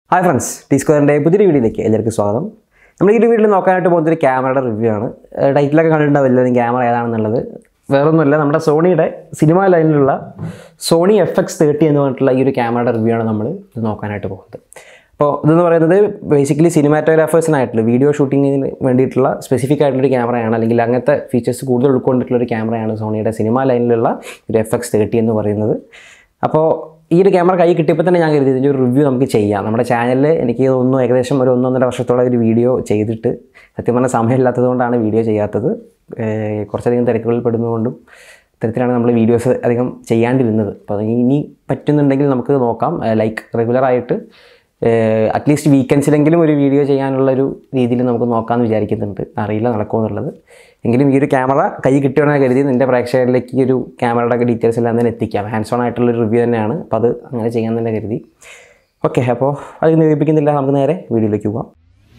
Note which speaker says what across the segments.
Speaker 1: hi friends T സ്ക്വയറിൻ്റെ പുതിയൊരു വീഡിയോയിലേക്ക് എല്ലാവർക്കും സ്വാഗതം നമ്മൾ ഈ ഒരു വീഡിയോയിൽ നോക്കാനായിട്ട് പോകുന്നൊരു ക്യാമറയുടെ റിവ്യൂ ആണ് ഏഹ് ടൈറ്റിലൊക്കെ കണ്ടിട്ടുണ്ടാവില്ല ക്യാമറ ഏതാണെന്നുള്ളത് വേറൊന്നുമല്ല നമ്മുടെ സോണിയുടെ സിനിമ ലൈനിലുള്ള സോണി എഫ് എക്സ് തേർട്ടി എന്ന് പറഞ്ഞിട്ടുള്ള ഈ ഒരു ക്യാമറയുടെ റിവ്യൂ ആണ് നമ്മൾ ഇത് നോക്കാനായിട്ട് പോകുന്നത് അപ്പോൾ ഇതെന്ന് പറയുന്നത് ബേസിക്കലി സിനിമാറ്റോഗ്രാഫേഴ്സിനായിട്ടുള്ള വീഡിയോ ഷൂട്ടിങ്ങിന് വേണ്ടിയിട്ടുള്ള സ്പെസിഫിക് ആയിട്ടുള്ളൊരു ക്യാമറയാണ് അല്ലെങ്കിൽ അങ്ങനത്തെ ഫീച്ചേഴ്സ് കൂടുതൽ ഉൾക്കൊണ്ടിട്ടുള്ള ഒരു ക്യാമറയാണ് സോണിയുടെ സിനിമ ലൈനിലുള്ള ഒരു എഫ് എക്സ് തേർട്ടി എന്ന് പറയുന്നത് അപ്പോൾ ഈ ഒരു ക്യാമറ കൈ കിട്ടിയപ്പോൾ തന്നെ ഞാൻ കരുതി ഇതിൻ്റെ ഒരു റിവ്യൂ നമുക്ക് ചെയ്യാം നമ്മുടെ ചാനലിൽ എനിക്ക് തോന്നുന്നു ഏകദേശം ഒരു ഒന്നൊന്നര വർഷത്തോളം ഒരു വീഡിയോ ചെയ്തിട്ട് സത്യം പറഞ്ഞാൽ സമയമില്ലാത്തത് കൊണ്ടാണ് വീഡിയോ ചെയ്യാത്തത് ഏഹ് കുറച്ചധികം തിരക്കുകളിൽ പെടുന്നതുകൊണ്ടും ഇത്തരത്തിലാണ് നമ്മൾ വീഡിയോസ് അധികം ചെയ്യാണ്ടിരുന്നത് അപ്പോൾ അത് ഇനി പറ്റുന്നുണ്ടെങ്കിൽ നമുക്ക് നോക്കാം ലൈക്ക് റെഗുലറായിട്ട് അറ്റ്ലീസ്റ്റ് വീക്കെൻഡ്സിലെങ്കിലും ഒരു വീഡിയോ ചെയ്യാനുള്ള ഒരു രീതിയിൽ നമുക്ക് നോക്കാമെന്ന് വിചാരിക്കുന്നുണ്ട് അറിയില്ല നടക്കുമോ എന്നുള്ളത് എങ്കിലും ഈ ഒരു ക്യാമറ കൈ കിട്ടുകയാണെന്ന് കരുതി നിൻ്റെ പ്രേക്ഷകരിലേക്ക് ഈ ഒരു ക്യാമറയുടെ ഒക്കെ ഡീറ്റെയിൽസ് എല്ലാം തന്നെ എത്തിക്കാം ഹാൻഡ്സ് ഓൺ ആയിട്ടുള്ള ഒരു റിവ്യൂ തന്നെയാണ് അപ്പോൾ അത് അങ്ങനെ ചെയ്യാൻ തന്നെ കരുതി ഓക്കെ അപ്പോൾ അത് നിരൂപിക്കുന്നില്ല നമുക്ക് നേരെ വീഡിയോയിലേക്ക് പോകാം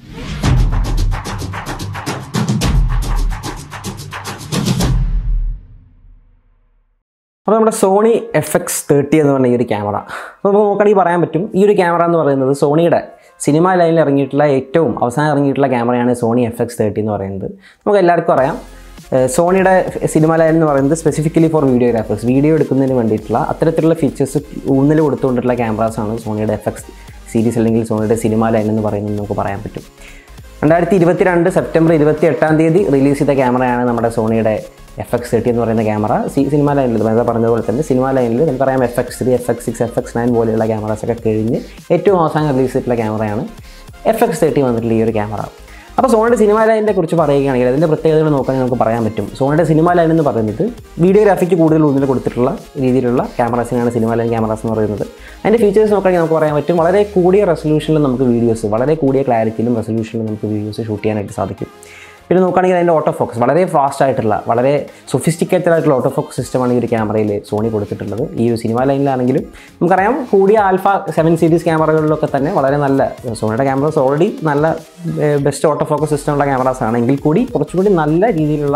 Speaker 1: അപ്പോൾ നമ്മുടെ സോണി എഫ് എക്സ് തേർട്ടി എന്ന് പറഞ്ഞ ഈ ഒരു ക്യാമറ അപ്പോൾ നമുക്ക് നോക്കുകയാണെങ്കിൽ പറയാൻ പറ്റും ഈ ഒരു ക്യാമറ എന്ന് പറയുന്നത് സോണിയുടെ സിനിമ ലൈനിൽ ഇറങ്ങിയിട്ടുള്ള ഏറ്റവും അവസാനം ഇറങ്ങിയിട്ടുള്ള ക്യാമറയാണ് സോണി എഫ് എക്സ് തേർട്ടി എന്ന് പറയുന്നത് നമുക്ക് എല്ലാവർക്കും അറിയാം ഏഹ് സോണിയുടെ സിനിമ ലൈൻ എന്ന് പറയുന്നത് സ്പെസിഫിക്കലി ഫോർ വീഡിയോഗ്രാഫേഴ്സ് വീഡിയോ എടുക്കുന്നതിന് വേണ്ടിയിട്ടുള്ള അത്തരത്തിലുള്ള ഫീച്ചേഴ്സ് ഊന്നൽ കൊടുത്തുകൊണ്ടിട്ടുള്ള ക്യാമറാസാണ് സോണിയുടെ എഫ് എക്സ് സീരീസ് അല്ലെങ്കിൽ സോണിയുടെ സിനിമ ലൈൻ എന്ന് പറയുന്നത് നമുക്ക് പറയാൻ പറ്റും രണ്ടായിരത്തി ഇരുപത്തി രണ്ട് സെപ്റ്റംബർ ഇരുപത്തി എട്ടാം തീയതി റിലീസ് ചെയ്ത ക്യാമറയാണ് നമ്മുടെ സോണിയുടെ എഫ് എക്സ് തേർട്ടി എന്ന് പറയുന്ന ക്യാമറ സി സിനിമ ലൈനിൽ നേരത്തെ പറഞ്ഞതുപോലെ തന്നെ സിനിമ ലൈനിൽ നമുക്കറിയാം F X three F X six F X nine പോലെയുള്ള ക്യാമറാസൊക്കെ കഴിഞ്ഞ് ഏറ്റവും അവസാനം റിലീസ് ചെയ്തിട്ടുള്ള ക്യാമറയാണ് എഫ് എക്സ് തേർട്ടി വന്നിട്ടുള്ള ഈ ഒരു ക്യാമറ അപ്പോൾ സോണിയുടെ സിനിമ ലൈനിനെ കുറിച്ച് പറയുകയാണെങ്കിൽ അതിൻ്റെ പ്രത്യേകതകൾ നോക്കുകയാണെങ്കിൽ നമുക്ക് പറയാൻ പറ്റും സോണിയുടെ സിനിമ ലൈൻ എന്ന് പറയുന്നത് വീഡിയോഗ്രാഫിക്ക് കൂടുതൽ ഊന്നൽ കൊടുത്തിട്ടുള്ള രീതിയിലുള്ള ക്യാമറാസിനാണ് സിനിമ ലൈൻ ക്യാമറാസ് എന്ന് പറയുന്നത് അതിൻ്റെ ഫീച്ചേഴ്സ് നോക്കുകയാണെങ്കിൽ നമുക്ക് പറയാൻ പറ്റും വളരെ കൂടിയ റെസൊല്യൂഷനിൽ നമുക്ക് വീഡിയോസ് വളരെ കൂടിയ ക്ലാരിറ്റിയിലും റെസൊല്യൂഷനിലും നമുക്ക് വീഡിയോസ് ഷൂട്ട് ചെയ്യാനായിട്ട് സാധിക്കും പിന്നെ നോക്കുകയാണെങ്കിൽ അതിൻ്റെ ഓട്ടോ ഫോക്കസ് വളരെ ഫാസ്റ്റ് ആയിട്ടുള്ള വളരെ സൊഫിസ്റ്റിക്കേറ്റഡ് ആയിട്ടുള്ള ഓട്ടോ ഫോക്കസ് സിസ്റ്റമാണ് ഈ ഒരു ക്യാമറയിൽ സോണി കൊടുത്തിട്ടുള്ളത് ഈ ഒരു സിനിമ ലൈനിലാണെങ്കിലും നമുക്കറിയാം കൂടിയ ആൽഫ സെവൻ സീരീസ് ക്യാമറകളിലൊക്കെ തന്നെ വളരെ നല്ല സോണിയുടെ ക്യാമറാസ് ഓൾറെഡി നല്ല ബെസ്റ്റ് ഓട്ടോ ഫോക്കസ് സിസ്റ്റമുള്ള ക്യാമറാസ് ആണ് എങ്കിൽ കൂടി കുറച്ചുകൂടി നല്ല രീതിയിലുള്ള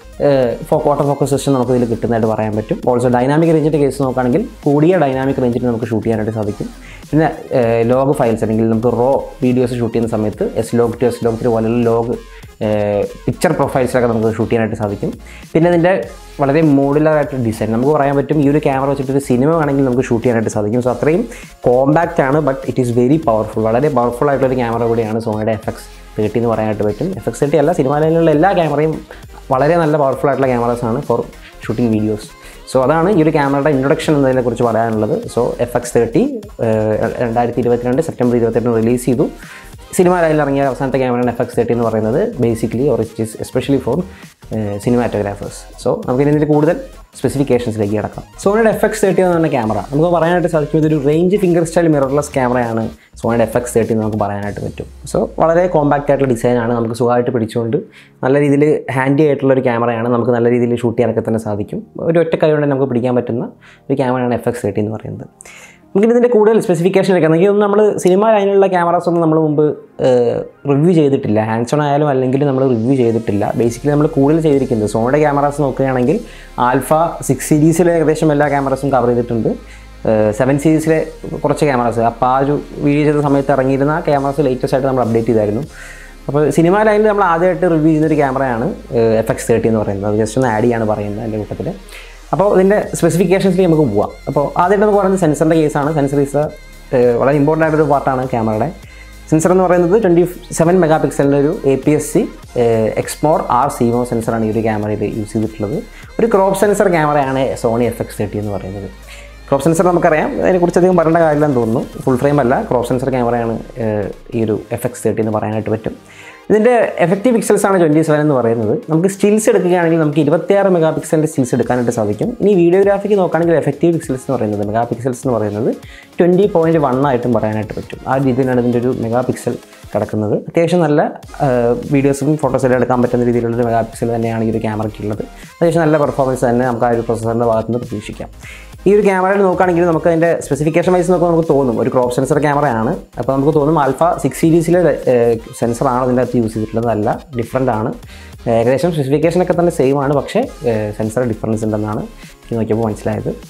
Speaker 1: ഫോക്കോ ഓട്ടോ ഫോക്കസ് സിസ്റ്റം നമുക്ക് ഇതിൽ കിട്ടുന്നതായിട്ട് പറയാൻ പറ്റും ഓൾസോ ഡൈനാമിക് റേഞ്ചിൻ്റെ കേസ് നോക്കുകയാണെങ്കിൽ കൂടിയ ഡൈനാമിക് റേഞ്ചിൽ നമുക്ക് ഷൂട്ട് ചെയ്യാനായിട്ട് സാധിക്കും പിന്നെ ലോഗ് ഫയൽസ് അല്ലെങ്കിൽ നമുക്ക് റോ വീഡിയോസ് ഷൂട്ട് ചെയ്യുന്ന സമയത്ത് S log two S log three പോലെയുള്ള ലോഗ് പിക്ചർ പ്രൊഫൈൽസിലൊക്കെ നമുക്ക് ഷൂട്ട് ചെയ്യാനായിട്ട് സാധിക്കും പിന്നെ ഇതിൻ്റെ വളരെ മോഡുലറായിട്ട് ഡിസൈൻ നമുക്ക് പറയാൻ പറ്റും ഈ ഒരു ക്യാമറ വെച്ചിട്ട് ഒരു സിനിമ വേണമെങ്കിൽ നമുക്ക് ഷൂട്ട് ചെയ്യാനായിട്ട് സാധിക്കും സോ അത്രയും കോമ്പാക്റ്റ് ആണ് but it is very powerful വളരെ പവർഫുൾ ആയിട്ടുള്ള ഒരു ക്യാമറ കൂടിയാണ് സോണിയുടെ എഫ് എക്സ് തേർട്ടി എന്ന് പറയാനായിട്ട് പറ്റും എഫ് എക്സ് തേർട്ടി അല്ല സിനിമ ലൈനിലുള്ള എല്ലാ ക്യാമറയും വളരെ നല്ല പവർഫുൾ ആയിട്ടുള്ള ക്യാമറാസാണ് ഫോർ ഷൂട്ടിംഗ് വീഡിയോസ് സോ അതാണ് ഈ ഒരു ക്യാമറയുടെ ഇൻട്രൊഡക്ഷൻ എന്നതിനെ കുറിച്ച് പറയാനുള്ളത് സോ എഫ് എക്സ് തേർട്ടി രണ്ടായിരത്തി ഇരുപത്തിരണ്ട് സെപ്റ്റംബർ ഇരുപത്തെട്ടിന് റിലീസ് ചെയ്തു സിനിമ ലൈനിൽ ഇറങ്ങിയ അവസാനത്തെ ക്യാമറയാണ് എഫ് എക്സ് തേർട്ടി എന്ന് പറയുന്നത് basically or it is especially for cinematographers so നമുക്ക് ഇതിൻ്റെ കൂടുതൽ സ്പെസിഫിക്കേഷൻസിലേക്ക് കിടക്കാം സോണിയുടെ എഫ് എക്സ് തേർട്ടി എന്ന് പറഞ്ഞ ക്യാമറ നമുക്ക് പറയാനായിട്ട് സാധിക്കും ഇതൊരു റേഞ്ച് ഫിംഗർ സ്റ്റൈൽ മിറർലെസ് ക്യാമറയാണ് സോണിയുടെ എഫ് എക്സ് തേർട്ടി എന്ന് നമുക്ക് പറയാനായിട്ട് പറ്റും സോ വളരെ കോമ്പാക്റ്റ് ആയിട്ടുള്ള ഡിസൈനാണ് നമുക്ക് സുഖമായിട്ട് പിടിച്ചുകൊണ്ട് നല്ല രീതിയിൽ ഹാൻഡി ആയിട്ടുള്ള ഒരു ക്യാമറയാണ് നമുക്ക് നല്ല രീതിയിൽ ഷൂട്ട് ചെയ്യാനൊക്കെ തന്നെ സാധിക്കും ഒരു ഒറ്റ കൈ കൊണ്ട് നമുക്ക് പിടിക്കാൻ പറ്റുന്ന ഒരു ക്യാമറയാണ് എഫ് എക്സ് തേർട്ടി എന്ന് പറയുന്നത് നമുക്ക് ഇതിൻ്റെ കൂടുതൽ സ്പെസിഫിക്കേഷൻ ഒക്കെ എനിക്ക് തോന്നുന്നു നമ്മൾ സിനിമ ലൈനിലുള്ള ക്യാമറാസ് ഒന്നും നമ്മൾ മുമ്പ് റിവ്യൂ ചെയ്തിട്ടില്ല ഹാൻഡ്സ് ഓൺ ആയാലും അല്ലെങ്കിൽ നമ്മൾ റിവ്യൂ ചെയ്തിട്ടില്ല ബേസിക്കലി നമ്മൾ കൂടുതൽ ചെയ്തിരിക്കുന്നത് സോണിയുടെ ക്യാമറാസ് നോക്കുകയാണെങ്കിൽ ആൽഫ സിക്സ് സീരീസിലെ ഏകദേശം എല്ലാ ക്യാമറാസും കവർ ചെയ്തിട്ടുണ്ട് സെവൻ സീരീസിലെ കുറച്ച് ക്യാമറാസ് അപ്പോൾ ആ ഒരു വീഡിയോ ചെയ്ത സമയത്ത് ഇറങ്ങിയിരുന്ന ക്യാമറാസ് ലേറ്റസ്റ്റ് ആയിട്ട് നമ്മൾ അപ്ഡേറ്റ് ചെയ്തായിരുന്നു അപ്പോൾ സിനിമ ലൈനിൽ നമ്മൾ ആദ്യമായിട്ട് റിവ്യൂ ചെയ്യുന്നൊരു ക്യാമറയാണ് എഫ് എക്സ് തേർട്ടി എന്ന് പറയുന്നത് അത് ജസ്റ്റ് ഒന്ന് ആഡ് ചെയ്യാണ് പറയുന്നത് എൻ്റെ കൂട്ടത്തിൽ അപ്പോൾ ഇതിൻ്റെ സ്പെസിഫിക്കേഷൻസിലേക്ക് നമുക്ക് പോവാം അപ്പോൾ ആദ്യമായിട്ട് നമുക്ക് പറയുന്നത് സെൻസറിൻ്റെ കേസാണ് സെൻസർ ഈസ് വളരെ ഇമ്പോർട്ടൻ്റ് ആയിട്ടൊരു പാർട്ടാണ് ക്യാമറയുടെ സെൻസർ എന്ന് പറയുന്നത് ട്വൻറ്റി സെവൻ മെഗാ പിക്സലിൻ്റെ ഒരു A P S C Exmor R CMOS സെൻസറാണ് ഈ ഒരു ക്യാമറയിൽ യൂസ് ചെയ്തിട്ടുള്ളത് ഒരു ക്രോപ്പ് സെൻസർ ക്യാമറയാണ് സോണി എഫ് എക്സ് തേർട്ടി എന്ന് പറയുന്നത് ക്രോപ്പ് സെൻസർ നമുക്കറിയാം അതിനെക്കുറിച്ച് അധികം പറയേണ്ട കാര്യമില്ലെന്ന് തോന്നുന്നു ഫുൾ ഫ്രെയിം അല്ല ക്രോപ്പ് സെൻസർ ക്യാമറയാണ് ഈ ഒരു എഫ് എക്സ് തേർട്ടി എന്ന് പറയാനായിട്ട് പറ്റും ഇതിൻ്റെ എഫക്റ്റീവ് പിക്സൽസ് ആണ് ട്വൻറ്റി സെവൻ എന്ന് പറയുന്നത് നമുക്ക് സ്റ്റിൽസ് എടുക്കുകയാണെങ്കിൽ നമുക്ക് ഇരുപത്തിയാറ് മെഗാ പിക്സലിൻ്റെ സ്റ്റിൽസ് എടുക്കാനായിട്ട് സാധിക്കും ഇനി വീഡിയോഗ്രാഫിക്ക് നോക്കുകയാണെങ്കിൽ എഫക്റ്റീവ് പിക്സൽസ് എന്ന് പറയുന്നത് മെഗാ പിക്സൽസ് എന്ന് പറയുന്നത് ട്വൻറ്റി പോയിൻറ്റ് വൺ ആയിട്ടും പറയാനായിട്ട് പറ്റും ആ രീതിയിലാണ് ഇതിൻ്റെ ഒരു മെഗാ പിക്സൽ കിടക്കുന്നത് അത്യാവശ്യം നല്ല വീഡിയോസും ഫോട്ടോസും എടുക്കാൻ പറ്റുന്ന രീതിയിലുള്ള ഒരു മെഗാ പിക്സൽ തന്നെയാണ് ഈ ഒരു ക്യാമറയ്ക്കുള്ളത് അത്യാവശ്യം നല്ല പെർഫോമൻസ് തന്നെ നമുക്ക് ആ ഒരു പ്രൊസസറിൻ്റെ ഭാഗത്ത് നിന്ന് പ്രതീക്ഷിക്കാം ഈ ഒരു ക്യാമറയിൽ നോക്കുകയാണെങ്കിൽ നമുക്ക് അതിൻ്റെ സ്പെസിഫിക്കേഷൻ വൈസ് നോക്കുമ്പോൾ നമുക്ക് തോന്നും ഒരു ക്രോപ്പ് സെൻസർ ക്യാമറയാണ് അപ്പോൾ നമുക്ക് തോന്നും ആൽഫ സിക്സ് സീരീസിലെ സെൻസറാണ് ഇതിൻ്റെ അകത്ത് യൂസ് ചെയ്തിട്ടുള്ളത് അല്ല ഡിഫറെൻ്റ് ആണ് ഏകദേശം സ്പെസിഫിക്കേഷനൊക്കെ തന്നെ സെയിം ആണ് പക്ഷേ സെൻസർ ഡിഫറൻസ് ഉണ്ടെന്നാണ് എനിക്ക് നോക്കിയപ്പോൾ മനസ്സിലായത്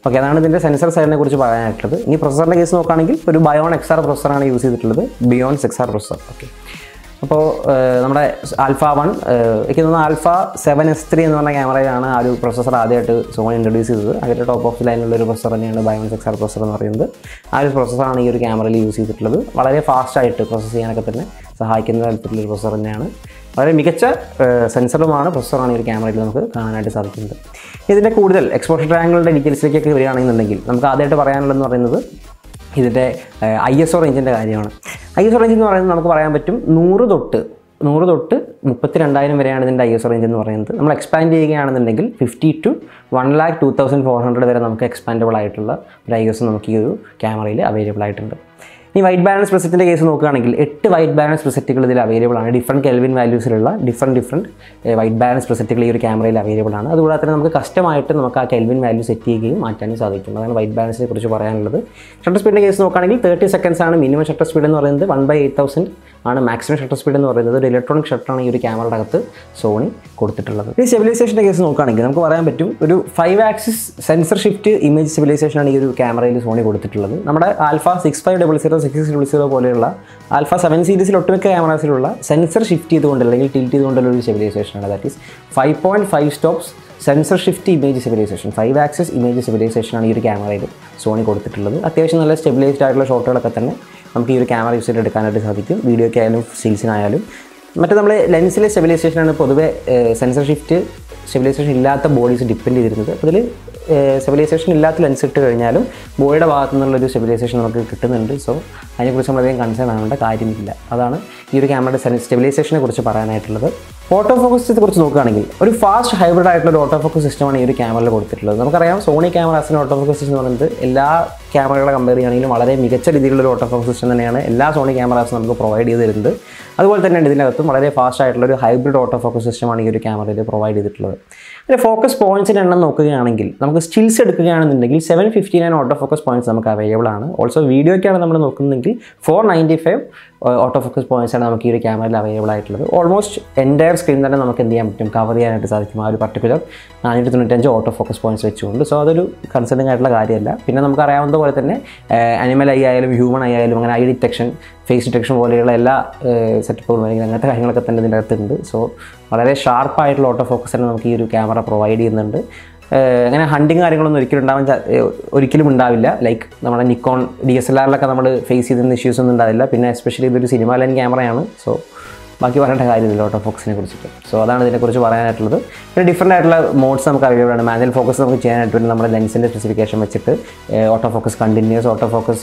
Speaker 1: ഓക്കെ അതാണ് ഇതിൻ്റെ സെൻസർ സൈഡിനെ കുറിച്ച് പറയാനായിട്ടുള്ളത് ഇനി പ്രൊസസറിൻ്റെ കേസ് നോക്കുകയാണെങ്കിൽ ഒരു ബയോൺ എക്സ് ആർ പ്രൊസറാണ് യൂസ് ചെയ്തിട്ടുള്ളത് Bionz six R processor okay അപ്പോൾ നമ്മുടെ ആൽഫ വൺ എനിക്ക് തോന്നുന്നു ആൽഫ സെവൻ എസ് ത്രീ എന്ന് പറഞ്ഞ ക്യാമറയിലാണ് ആ ഒരു പ്രൊസസ്സർ ആദ്യമായിട്ട് സോണി ഇൻട്രൊഡ്യൂസ് ചെയ്തത് അതിൻ്റെ ടോപ്പ് ഓഫ് ലൈനുള്ള ഒരു പ്രൊസസ്സർ തന്നെയാണ് ബയോൺ സിക്സ് ആർ പ്രൊസസ്സർ എന്ന് പറയുന്നത് ആ ഒരു പ്രൊസസ്സറാണ് ഈ ഒരു ക്യാമറയിൽ യൂസ് ചെയ്തിട്ടുള്ളത് വളരെ ഫാസ്റ്റായിട്ട് പ്രോസസ്സ് ചെയ്യാനൊക്കെ തന്നെ സഹായിക്കുന്ന തരത്തിലുള്ള ഒരു പ്രൊസസ്സർ തന്നെയാണ് വളരെ മികച്ച സെൻസറുമാണ് പ്രൊസസ്സറാണ് ഈ ഒരു ക്യാമറയിൽ നമുക്ക് കാണാനായിട്ട് സാധിക്കുന്നത് ഇതിൻ്റെ കൂടുതൽ എക്സ്പോഷർ ട്രയാങ്കിളുടെ ഡീറ്റെയിൽസിലേക്കൊക്കെ വരികയാണെന്നുണ്ടെങ്കിൽ നമുക്ക് ആദ്യമായിട്ട് പറയാനുള്ളതെന്ന് പറയുന്നത് ഇതിൻ്റെ ഐ എസ് ഒ റേഞ്ചിൻ്റെ കാര്യമാണ് ഐ എസ് ഒ റേഞ്ച് എന്ന് പറയുന്നത് നമുക്ക് പറയാൻ പറ്റും നൂറ് തൊട്ട് നൂറ് തൊട്ട് മുപ്പത്തി രണ്ടായിരം വരെയാണ് ഇതിൻ്റെ ഐ എസ് ഒ റേഞ്ച് എന്ന് പറയുന്നത് നമ്മൾ എക്സ്പാൻഡ് ചെയ്യുകയാണെന്നുണ്ടെങ്കിൽ fifty to one lakh two thousand four hundred വരെ നമുക്ക് എക്സ്പാൻഡബിൾ ആയിട്ടുള്ള ഒരു ഐ എസ് നമുക്ക് ഈ ഒരു ക്യാമറയിൽ അവൈലബിൾ ആയിട്ടുണ്ട് ഈ വൈറ്റ് ബാലൻസ് പ്രിസെറ്റിൻ്റെ കേസ് നോക്കുകയാണെങ്കിൽ എട്ട് വൈറ്റ് ബാലൻസ് പ്രിസെറ്റുകൾ ഇതിൽ അവൈലബിൾ ആണ് ഡിഫറെൻറ്റ് കെൽവിൻ വാല്യൂസിലുള്ള ഡിഫറെൻറ്റ് ഡിഫറെൻറ്റ് വൈറ്റ് ബാലൻസ് പ്രിസെറ്റുകൾ ഈ ഒരു ക്യാമറയിൽ അവൈലബിൾ ആണ് അതുകൂടാതെ തന്നെ നമുക്ക് കസ്റ്റമായിട്ട് നമുക്ക് ആ കെൽവിൻ വാല്യൂ സെറ്റ് ചെയ്യുകയും മാറ്റാനും സാധിക്കും അതാണ് വൈറ്റ് ബാലൻസിനെ കുറിച്ച് പറയാനുള്ളത് ഷട്ടർ സ്പീഡിൻ്റെ കേസ് നോക്കുകയാണെങ്കിൽ തേർട്ടി സെക്കൻഡ്സ് ആണ് മിനിമം ഷട്ടർ സ്പീഡ് എന്ന് പറയുന്നത് വൺ ബൈ എയ്റ്റ് തൗസൻഡ് ആണ് മാക്സിമം ഷട്ടർ സ്പീഡ് എന്ന് പറയുന്നത് ഒരു ഇലക്ട്രോണിക് ഷട്ടറാണ് ഈ ഒരു ക്യാമറയുടെ അകത്ത് സോണി കൊടുത്തിട്ടുള്ളത് ഈ സ്റ്റെബിലൈസേഷൻ്റെ കേസ് നോക്കുകയാണെങ്കിൽ നമുക്ക് പറയാൻ പറ്റും ഒരു five axis sensor shift image സ്റ്റെബിലൈസേഷനാണ് ഈ ഒരു ക്യാമറയിൽ സോണി കൊടുത്തിട്ടുള്ളത് നമ്മുടെ alpha six five double zero six six double zero പോലെയുള്ള ആൽഫ സെവൻ സീരീസിൽ ഒട്ടുമിക്ക ക്യാമറാസിലുള്ള സെൻസർ ഷിഫ്റ്റ് ചെയ്തുകൊണ്ട് അല്ലെങ്കിൽ ടിൽറ്റ് ചെയ്തുകൊണ്ടുള്ള ഒരു സ്റ്റെബിലൈസേഷനാണ് that is five point five stops sensor shift image stabilization five axis image സ്റ്റെബിലൈസേഷനാണ് ഈ ഒരു ക്യാമറയിൽ സോണി കൊടുത്തിട്ടുള്ളത് അത്യാവശ്യം നല്ല സ്റ്റെബിലൈസ്ഡ് ആയിട്ടുള്ള ഷോട്ടുകളൊക്കെ തന്നെ നമുക്ക് ഈ ഒരു ക്യാമറ യൂസ് ചെയ്ത് എടുക്കാനായിട്ട് സാധിക്കും വീഡിയോയ്ക്ക് ആയാലും സ്റ്റിൽസിനായാലും മറ്റേ നമ്മൾ ലെൻസിലെ സ്റ്റെബിലൈസേഷനാണ് പൊതുവെ സെൻസർ ഷിഫ്റ്റ് സ്റ്റെബിലൈസേഷൻ ഇല്ലാത്ത ബോഡീസ് ഡിപ്പെൻഡ് ചെയ്തിരുന്നത് അതിൽ സ്റ്റെബിലൈസേഷൻ ഇല്ലാത്ത ലെൻസ് ഇട്ട് കഴിഞ്ഞാലും ബോഡിയുടെ ഭാഗത്തു നിന്നുള്ളൊരു സ്റ്റെബിലൈസേഷൻ നമുക്ക് കിട്ടുന്നുണ്ട് സോ അതിനെക്കുറിച്ച് നമ്മളധികം കൺസേൺ ആവേണ്ട കാര്യമില്ല അതാണ് ഈ ഒരു ക്യാമറയുടെ സ്റ്റെബിലൈസേഷനെ കുറിച്ച് പറയാനായിട്ടുള്ളത് ഓട്ടോ ഫോക്കസിനെ കുറിച്ച് നോക്കുകയാണെങ്കിൽ ഒരു ഫാസ്റ്റ് ഹൈബ്രിഡ് ആയിട്ടുള്ള ഒരു ഓട്ടോ ഫോക്കസ് സിസ്റ്റമാണ് ഈ ഒരു ക്യാമറയിൽ കൊടുത്തിട്ടുള്ളത് നമുക്കറിയാം സോണി ക്യാമറാസിന് ഓട്ടോ ഫോക്കസ് സിസ്റ്റം എന്ന് പറയുന്നത് എല്ലാ ക്യാമറകളെ കമ്പയർ ചെയ്യുകയാണെങ്കിലും വളരെ മികച്ച രീതിയിലുള്ള ഒരു ഓട്ടോ ഫോക്കസ് സിസ്റ്റം തന്നെയാണ് എല്ലാ സോണി ക്യാമറാസും നമുക്ക് പ്രൊവൈഡ് ചെയ്ത് തരുന്നത് അതുപോലെ തന്നെയാണ് ഇതിനകത്തും വളരെ ഫാസ്റ്റ് ആയിട്ടുള്ള ഒരു ഹൈബ്രിഡ് ഓട്ടോ ഫോക്കസ് സിസ്റ്റമാണ് ഈ ഒരു ക്യാമറയിൽ പ്രൊവൈഡ് ചെയ്തിട്ടുള്ളത് പിന്നെ ഫോക്കസ് പോയിന്റ്സിൻ്റെ എണ്ണം നോക്കുകയാണെങ്കിൽ നമുക്ക് സ്റ്റിൽസ് എടുക്കുകയാണെന്നുണ്ടെങ്കിൽ seven fifty nine auto focus points നമുക്ക് അവൈലബിൾ ആണ് ഓൾസോ വീഡിയോയ്ക്കാണ് നമ്മൾ നോക്കുന്നതെങ്കിൽ four ninety five auto focus points ആണ് നമുക്ക് ഈ ഒരു ക്യാമറയിൽ അവൈലബിൾ ആയിട്ടുള്ളത് ഓൾമോസ്റ്റ് എൻറ്റയർ സ്ക്രീൻ തന്നെ നമുക്ക് എന്ത് ചെയ്യാൻ പറ്റും കവർ ചെയ്യാനായിട്ട് സാധിക്കും ആ ഒരു പർട്ടിക്കുലർ നാനൂറ്റി തൊണ്ണൂറ്റഞ്ച് ഓട്ടോ ഫോക്കസ് പോയിന്റ്സ് വെച്ചുകൊണ്ട് സോ അതൊരു കൺസേണിംഗ് ആയിട്ടുള്ള കാര്യമല്ല പിന്നെ നമുക്ക് അറിയാവുന്ന പോലെ തന്നെ അനിമൽ ഐ ആയാലും ഹ്യൂമൻ ഐ ആയാലും അങ്ങനെ ഐ ഡിറ്റക്ഷൻ ഫേസ് ഡിറ്റക്ഷൻ പോലെയുള്ള എല്ലാ സെറ്റപ്പുകളും അല്ലെങ്കിൽ അങ്ങനത്തെ കാര്യങ്ങളൊക്കെ തന്നെ ഇതിൻ്റെ അകത്തുണ്ട് സോ വളരെ ഷാർപ്പായിട്ടുള്ള ഓട്ടോ ഫോക്കസ് തന്നെ നമുക്ക് ഈ ഒരു ക്യാമറ പ്രൊവൈഡ് ചെയ്യുന്നുണ്ട് അങ്ങനെ ഹണ്ടിങ് കാര്യങ്ങളൊന്നും ഒരിക്കലും ഉണ്ടാവാൻ ഒരിക്കലും ഉണ്ടാവില്ല ലൈക്ക് നമ്മുടെ നിക്കോൺ ഡി എസ് എൽ ആറിലൊക്കെ നമ്മൾ ഫേസ് ചെയ്തിരുന്ന ഇഷ്യൂസ് ഒന്നും ഉണ്ടാവില്ല പിന്നെ എസ്പെഷ്യലി ഇതൊരു സിനിമ ലൈൻ ക്യാമറയാണ് സോ ബാക്കി പറയേണ്ട കാര്യമില്ല ഓട്ടോ ഫോക്കസിനെ കുറിച്ചിട്ട് സോ അതാണ് ഇതിനെക്കുറിച്ച് പറയാനായിട്ടുള്ളത് പിന്നെ ഡിഫറെൻ്റ് ആയിട്ടുള്ള മോഡ്സ് നമുക്ക് അവൈലബിൾ ആണ് മാനുവൽ ഫോക്കസ് നമുക്ക് ചെയ്യാനായിട്ട് പിന്നെ നമ്മുടെ ലെൻസിൻ്റെ സ്പെസിഫിക്കേഷൻ വെച്ചിട്ട് auto focus continuous auto focus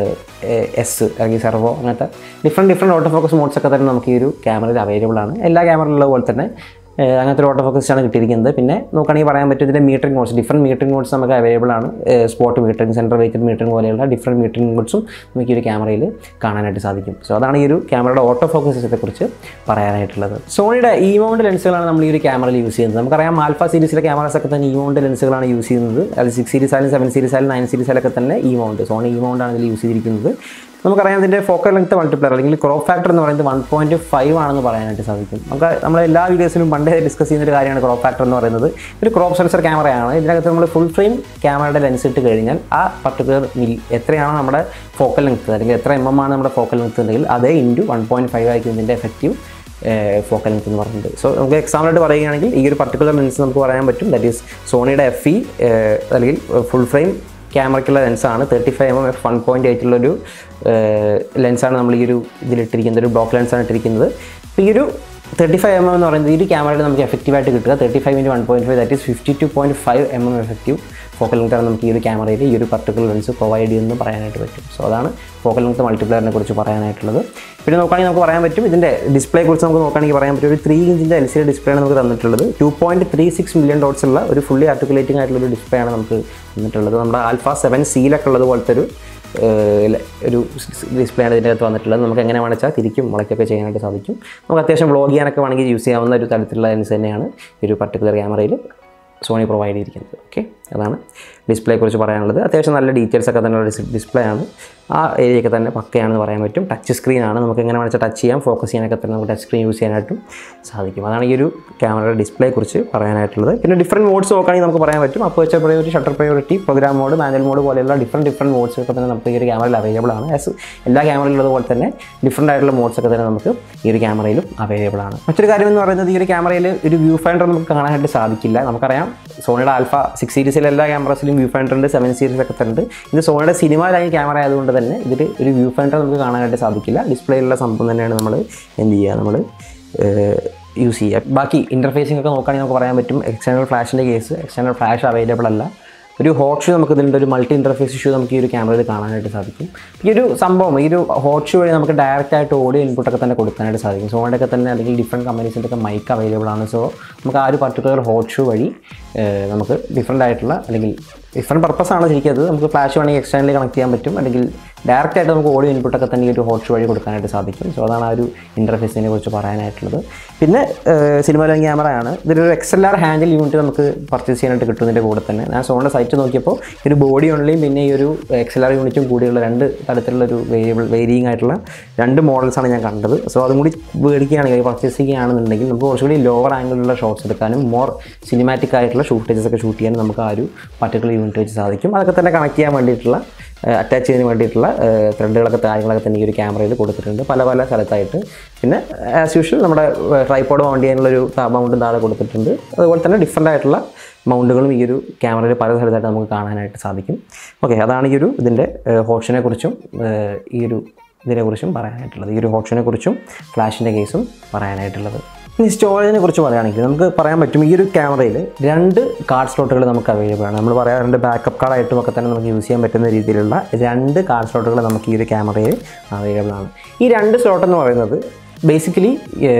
Speaker 1: S അല്ലെങ്കിൽ സെർവോ അങ്ങനത്തെ different different auto focus modes ഒക്കെ തന്നെ നമുക്ക് ഈ ഒരു ക്യാമറയിൽ അവൈലബിൾ ആണ് എല്ലാ ക്യാമറയിലുള്ള പോലെ തന്നെ അങ്ങനത്തെ ഒരു ഓട്ടോ ഫോക്കസ് ആണ് കിട്ടിയിരിക്കുന്നത് പിന്നെ നോക്കുകയാണെങ്കിൽ പറയാൻ പറ്റും ഇതിൻ്റെ metering modes different metering modes നമുക്ക് അവൈലബിൾ ആണ് spot metering centre weighted metering പോലെയുള്ള ഡിഫറെൻറ്റ് മീറ്ററിംഗ് മോഡ്സും നമുക്ക് ഈ ഒരു ക്യാമറയിൽ കാണാനായിട്ട് സാധിക്കും സോ അതാണ് ഈ ഒരു ക്യാമറയുടെ ഓട്ടോ ഫോക്കസ് സിസ്റ്റത്തെക്കുറിച്ച് പറയാനായിട്ടുള്ളത് സോണിയുടെ ഈ മൗണ്ട് ലെൻസുകളാണ് നമ്മൾ ഈ ഒരു ക്യാമറയിൽ യൂസ് ചെയ്യുന്നത് നമുക്കറിയാം ആൽഫ സീരീസിലെ ക്യാമറാസ് ഒക്കെ തന്നെ ഈ മൗണ്ട് ലെൻസുകളാണ് യൂസ് ചെയ്യുന്നത് അത് സിക്സ് സീരീസ് ആയാലും സെവൻ സീരീസ് ആയാലും നയൻ സീരീസ് ആയാലൊക്കെ തന്നെ ഈ മൗണ്ട് സോണി ഈ മൗണ്ടാണ് ഇതിൽ യൂസ് ചെയ്തിരിക്കുന്നത് നമുക്കറിയാം ഇതിൻ്റെ ഫോക്കൽ ലെങ്ത് മൾട്ടിപ്ലർ അല്ലെങ്കിൽ ക്രോപ്പ് ഫാക്ടർ എന്ന് പറയുന്നത് വൺ പോയിൻറ്റ് ഫൈവ് ആണെന്ന് പറയാനായിട്ട് സാധിക്കും നമുക്ക് നമ്മൾ എല്ലാ വീഡിയോസിലും പണ്ടേ ഡിസ്കസ് ചെയ്യുന്ന ഒരു കാര്യമാണ് ക്രോപ്പ് ഫാക്ടർ എന്ന് പറയുന്നത് ഒരു ക്രോപ്പ് സെൻസർ ക്യാമറയാണ് ഇതിനകത്ത് നമ്മൾ ഫുൾ ഫ്രെയിം ക്യാമറയുടെ ലെൻസ് ഇട്ട് കഴിഞ്ഞാൽ ആ പർട്ടിക്കുലർ മിൽ എത്രയാണ് നമ്മുടെ ഫോക്കൽ ലെങ്ത് അല്ലെങ്കിൽ എത്ര എം എം ആണ് നമ്മുടെ ഫോക്കൽ ലെങ്ത് ഉണ്ടെങ്കിൽ അതേ ഇൻറ്റു വൺ പോയിൻറ്റ് ഫൈവ് ആയിരിക്കും ഇതിൻ്റെ എഫക്റ്റീവ് ഫോക്കൽ ലെങ്ത് എന്ന് പറയുന്നത് സോ നമുക്ക് എക്സാമ്പിളായിട്ട് പറയുകയാണെങ്കിൽ ഈ ഒരു പർട്ടിക്കുലർ ലെൻസ് നമുക്ക് പറയാൻ പറ്റും ദാറ്റ് ഈസ് സോണിയുടെ എഫ് ഇ അല്ലെങ്കിൽ ഫുൾ ഫ്രെയിം ക്യാമറയ്ക്കുള്ള ലെൻസാണ് thirty five M M F one point എയ്റ്റുള്ളൊരു ലെൻസാണ് നമ്മൾ ഈ ഒരു ഇതിലിട്ടിരിക്കുന്നത് ഒരു ബ്ലോക്ക് ലെൻസാണ് ഇട്ടിരിക്കുന്നത് അപ്പോൾ ഈ ഒരു തേർട്ടി ഫൈവ് എം എം എന്ന് പറയുന്നത് ഈ ഒരു ക്യാമറയിൽ നമുക്ക് എഫക്റ്റീവായിട്ട് കിട്ടുക thirty five into one point five that is fifty two point five M M effective focal ലെങ്ത്താണ് നമുക്ക് ഈ ഒരു ക്യാമറയിൽ ഈ ഒരു പർട്ടിക്കുലർ ലെൻസ് പ്രൊവൈഡ് ചെയ്യുമെന്ന് പറയാനായിട്ട് പറ്റും സോ അതാണ് ഫോക്കൽ ലെങ്ത് മൾട്ടിപ്ലയറിനെ കുറിച്ച് പറയാനായിട്ടുള്ളത് പിന്നെ നോക്കുകയാണെങ്കിൽ നമുക്ക് പറയാൻ പറ്റും ഇതിൻ്റെ ഡിസ്പ്ലേ കുറിച്ച് നമുക്ക് നോക്കുകയാണെങ്കിൽ പറയാൻ പറ്റും ഒരു ത്രീ ഇഞ്ചിൻ്റെ എൽ സി ഡി ഡിസ്പ്ലേ ആണ് നമുക്ക് തന്നിട്ടുള്ളത് two point three six million dots ഉള്ള ഒരു ഫുള്ളി ആർട്ടിക്കുലേറ്റിംഗ് ആയിട്ടുള്ള ഒരു ഡിസ്പ്ലേ ആണ് നമുക്ക് തന്നിട്ടുള്ളത് നമ്മുടെ ആൽഫ സെവൻ സീലൊക്കെ ഉള്ളത് പോലത്തെ ഒരു ഒരു ഡിസ്പ്ലേ ആണ് ഇതിൻ്റെ അകത്ത് വന്നിട്ടുള്ളത് നമുക്ക് എങ്ങനെ വേണമെച്ചാൽ തിരിക്കും മുളയ്ക്കൊക്കെ ചെയ്യാനായിട്ട് സാധിക്കും നമുക്ക് അത്യാവശ്യം വ്ളോഗ് ചെയ്യാനൊക്കെ വേണമെങ്കിൽ യൂസ് ചെയ്യാവുന്ന ഒരു തരത്തിലുള്ള ലെൻസ് തന്നെയാണ് ഈ ഒരു പർട്ടിക്കുലർ ക്യാമറയിൽ സോണി പ്രൊവൈഡ് ചെയ്തിരിക്കുന്നത് ഓക്കെ അതാണ് ഡിസ്പ്ലേയെ കുറിച്ച് പറയാനുള്ളത് അത്യാവശ്യം നല്ല ഡീറ്റെയിൽസ് ഒക്കെ തന്നെ ഡിസ്പ്ലേ ആണ് ആ ഏരിയയൊക്കെ തന്നെ പക്കയാണെന്ന് പറയാൻ പറ്റും ടച്ച് സ്ക്രീനാണ് നമുക്ക് എങ്ങനെ വേണമെങ്കിൽ ടച്ച് ചെയ്യാം ഫോക്കസ് ചെയ്യാനൊക്കെ തന്നെ നമുക്ക് ടച്ച് സ്ക്രീൻ യൂസ് ചെയ്യാനായിട്ടും സാധിക്കും അതാണ് ഈ ഒരു ക്യാമറയുടെ ഡിസ്പ്ലേയെ കുറിച്ച് പറയാനായിട്ടുള്ളത് പിന്നെ ഡിഫറെൻറ്റ് മോഡ്സ് നോക്കുകയാണെങ്കിൽ നമുക്ക് പറയാൻ പറ്റും aperture priority shutter priority program mode manual mode പോലെയുള്ള ഡിഫറെൻറ്റ് ഡിഫറെൻറ്റ് മോഡ്സ് ഒക്കെ തന്നെ നമുക്ക് ഈ ഒരു ക്യാമറയിൽ അവൈലബിൾ ആണ് ആസ് എല്ലാ ക്യാമറയിലുള്ളതുപോലെ തന്നെ ഡിഫറെൻ്റ് ആയിട്ടുള്ള മോഡ്സ് ഒക്കെ തന്നെ നമുക്ക് ഈ ഒരു ക്യാമറയിലും അവൈലബിൾ ആണ് മറ്റൊരു കാര്യം എന്ന് പറയുന്നത് ഈ ഒരു ക്യാമറയിൽ ഒരു വ്യൂ ഫൈൻഡർ നമുക്ക് കാണാനായിട്ട് സാധിക്കില്ല നമുക്കറിയാം സോണിയുടെ ആൽഫ സിക്സ് സീരീസിലെ എല്ലാ ക്യാമറസിലും വ്യൂ ഫൈൻഡർ ഉണ്ട് സെവൻ സീരീസ് ഒക്കെ തന്നെ ഉണ്ട് ഇത് സോണിയുടെ സിനിമ ലൈൻ ക്യാമറ ആയതുകൊണ്ട് തന്നെ ഇതിൽ ഒരു വ്യൂ ഫൈൻഡർ നമുക്ക് കാണാനായിട്ട് സാധിക്കില്ല ഡിസ്പ്ലേയിലുള്ള സംഭവം തന്നെയാണ് നമ്മൾ എന്ത് ചെയ്യുക നമ്മൾ യൂസ് ചെയ്യുക ബാക്കി ഇൻ്റർഫേസിംഗ് ഒക്കെ നോക്കുകയാണെങ്കിൽ നമുക്ക് പറയാൻ പറ്റും എക്സ്റ്റേണൽ ഫ്ലാഷിൻ്റെ കേസ് എക്സ്റ്റേണൽ ഫ്ലാഷ് അവൈലബിൾ അല്ല ഒരു ഹോട്ട് ഷൂ നമുക്ക് ഇതിലുണ്ട് ഒരു മൾട്ടി ഇൻ്റർഫേസ് ഷൂ നമുക്ക് ഈ ഒരു ക്യാമറയിൽ കാണാനായിട്ട് സാധിക്കും ഈ ഒരു സംഭവം ഈ ഒരു ഹോട്ട് ഷൂ വഴി നമുക്ക് ഡയറക്റ്റ് ആയിട്ട് ഓഡിയോ ഇൻപുട്ടൊക്കെ തന്നെ കൊടുക്കാനായിട്ട് സാധിക്കും സോണിൻ്റെ ഒക്കെ തന്നെ അല്ലെങ്കിൽ ഡിഫറെൻറ്റ് കമ്പനീസിൻ്റെ ഒക്കെ മൈക്ക് അവൈലബിൾ ആണ് സോ നമുക്ക് ആ ഒരു പർട്ടിക്കുലർ ഹോട്ട് ഷൂ വഴി ഏഹ്, നമുക്ക് ഡിഫറെൻ്റ് ആയിട്ടുള്ള അല്ലെങ്കിൽ ഡിഫറെൻറ്റ് പർപ്പസാണ് ശരിക്കും അത് നമുക്ക് ഫ്ലാഷ് വേണമെങ്കിൽ എക്സ്റ്റേണലി കണക്ട് ചെയ്യാൻ പറ്റും അല്ലെങ്കിൽ ഡയറക്റ്റ് ആയിട്ട് നമുക്ക് ഓഡിയോ ഇൻപുട്ടൊക്കെ തന്നെ ഈ ഒരു ഹോട്ട് ഷൂ വഴി കൊടുക്കാനായിട്ട് സാധിക്കും സോ അതാണ് ആ ഒരു ഇൻ്റർഫേസിനെ കുറിച്ച് പറയാനായിട്ടുള്ളത് പിന്നെ സിനിമ ലൈൻ ക്യാമറയാണ് ഇതിലൊരു X L R handle unit നമുക്ക് പർച്ചേസ് ചെയ്യാനായിട്ട് കിട്ടുന്നതിൻ്റെ കൂടെ തന്നെ ഞാൻ സോണിൻ്റെ സൈറ്റ് നോക്കിയപ്പോൾ ഈ ഒരു ബോഡി ഓൺലിയും പിന്നെ ഈ ഒരു എക്സ് എൽ ആർ യൂണിറ്റും കൂടിയുള്ള രണ്ട് തരത്തിലുള്ള ഒരു വേരിയബിൾ വേരിയിങ് ആയിട്ടുള്ള രണ്ട് മോഡൽസാണ് ഞാൻ കണ്ടത് സോ അതും കൂടി മേടിക്കുകയാണെങ്കിൽ പർച്ചേസ് ചെയ്യുകയാണെന്നുണ്ടെങ്കിൽ നമുക്ക് കുറച്ചുകൂടി ലോവർ ആംഗിളിലുള്ള ഷോട്ട്സ് എടുക്കാനും മോർ സിനിമാറ്റിക് ആയിട്ടുള്ള ഷൂട്ടേജസ് ഒക്കെ ഷൂട്ട് ചെയ്യാനും നമുക്ക് ആ ഒരു പർട്ടിക്കുലർ യൂണിറ്റ് വെച്ച് സാധിക്കും അതൊക്കെ തന്നെ കണക്ട് ചെയ്യാൻ വേണ്ടിയിട്ടുള്ള അറ്റാച്ച് ചെയ്യുന്നതിന് വേണ്ടിയിട്ടുള്ള ത്രെഡുകളൊക്കെ കാര്യങ്ങളൊക്കെ തന്നെ ഈ ഒരു ക്യാമറയിൽ കൊടുത്തിട്ടുണ്ട് പല പല സ്ഥലത്തായിട്ട് പിന്നെ ആസ് യൂഷ്വൽ നമ്മുടെ ട്രൈപ്പോഡ് മൗണ്ട് ചെയ്യാനുള്ളൊരു മൗണ്ടും താഴെ കൊടുത്തിട്ടുണ്ട് അതുപോലെ തന്നെ ഡിഫറെൻ്റ് ആയിട്ടുള്ള മൗണ്ടുകളും ഈ ഒരു ക്യാമറയിൽ പല സ്ഥലത്തായിട്ട് നമുക്ക് കാണാനായിട്ട് സാധിക്കും ഓക്കെ അതാണ് ഈ ഒരു ഇതിൻ്റെ ഹോട്ട്ഷനെ കുറിച്ചും ഏഹ്, ഈ ഒരു ഇതിനെക്കുറിച്ചും പറയാനായിട്ടുള്ളത് ഈ ഒരു ഹോട്ട്ഷനെ കുറിച്ചും ഫ്ലാഷിൻ്റെ കേസും പറയാനായിട്ടുള്ളത് ഇനി സ്റ്റോറേജിനെ കുറിച്ച് പറയുകയാണെങ്കിൽ നമുക്ക് പറയാൻ പറ്റും ഈ ഒരു ക്യാമറയിൽ രണ്ട് കാർഡ് സ്ലോട്ടുകൾ നമുക്ക് അവൈലബിൾ ആണ് നമ്മൾ പറയാറുണ്ട് ബാക്കപ്പ് കാർഡായിട്ടും ഒക്കെ തന്നെ നമുക്ക് യൂസ് ചെയ്യാൻ പറ്റുന്ന രീതിയിലുള്ള രണ്ട് കാർഡ് സ്ലോട്ടുകൾ നമുക്ക് ഈ ഒരു ക്യാമറയിൽ അവൈലബിൾ ആണ് ഈ രണ്ട് സ്ലോട്ട് എന്ന് പറയുന്നത് ബേസിക്കലി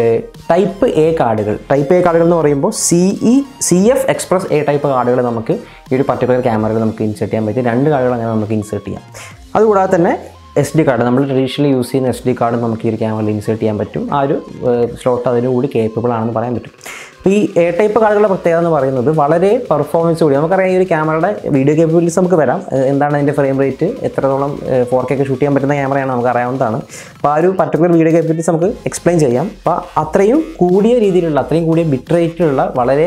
Speaker 1: ടൈപ്പ് എ കാർഡുകൾ ടൈപ്പ് എ കാർഡുകൾ എന്ന് പറയുമ്പോൾ C E C F express A type കാർഡുകൾ നമുക്ക് ഈ ഒരു പർട്ടിക്കുലർ ക്യാമറയിൽ നമുക്ക് ഇൻസേർട്ട് ചെയ്യാൻ പറ്റും രണ്ട് കാർഡുകൾ അങ്ങനെ നമുക്ക് ഇൻസേർട്ട് ചെയ്യാം അതുകൂടാതെ തന്നെ എസ് ഡി കാർഡ് നമ്മൾ ട്രഡീഷണലി യൂസ് ചെയ്യുന്ന എസ് ഡി കാർഡ് നമുക്ക് ഈ ഒരു ക്യാമറയിൽ ഇൻസേർട്ട് ചെയ്യാൻ പറ്റും ആ ഒരു സ്ലോട്ട് അതിനുകൂടി കേപ്പബിൾ ആണെന്ന് പറയാൻ പറ്റും അപ്പോൾ ഈ എ ടൈപ്പ് കാർഡുകളുടെ പ്രത്യേകത എന്ന് പറയുന്നത് വളരെ പെർഫോമൻസ് കൂടി നമുക്കറിയാം ഈ ഒരു ക്യാമറയുടെ വീഡിയോ കേപ്പബിലിറ്റീസ് നമുക്ക് തരാം ഏഹ് എന്താണ് അതിൻ്റെ ഫ്രെയിം റേറ്റ് എത്രത്തോളം ഫോർ കെ ഒക്കെ ഷൂട്ട് ചെയ്യാൻ പറ്റുന്ന ക്യാമറയാണ് നമുക്ക് അറിയാവുന്നതാണ് അപ്പോൾ ആ ഒരു പർട്ടിക്കുലർ വീഡിയോ കേപ്പബിലിറ്റീസ് നമുക്ക് എക്സ്പ്ലെയിൻ ചെയ്യാം അപ്പോൾ അത്രയും കൂടിയ രീതിയിലുള്ള അത്രയും കൂടിയ ബിറ്റ് റേറ്റിലുള്ള വളരെ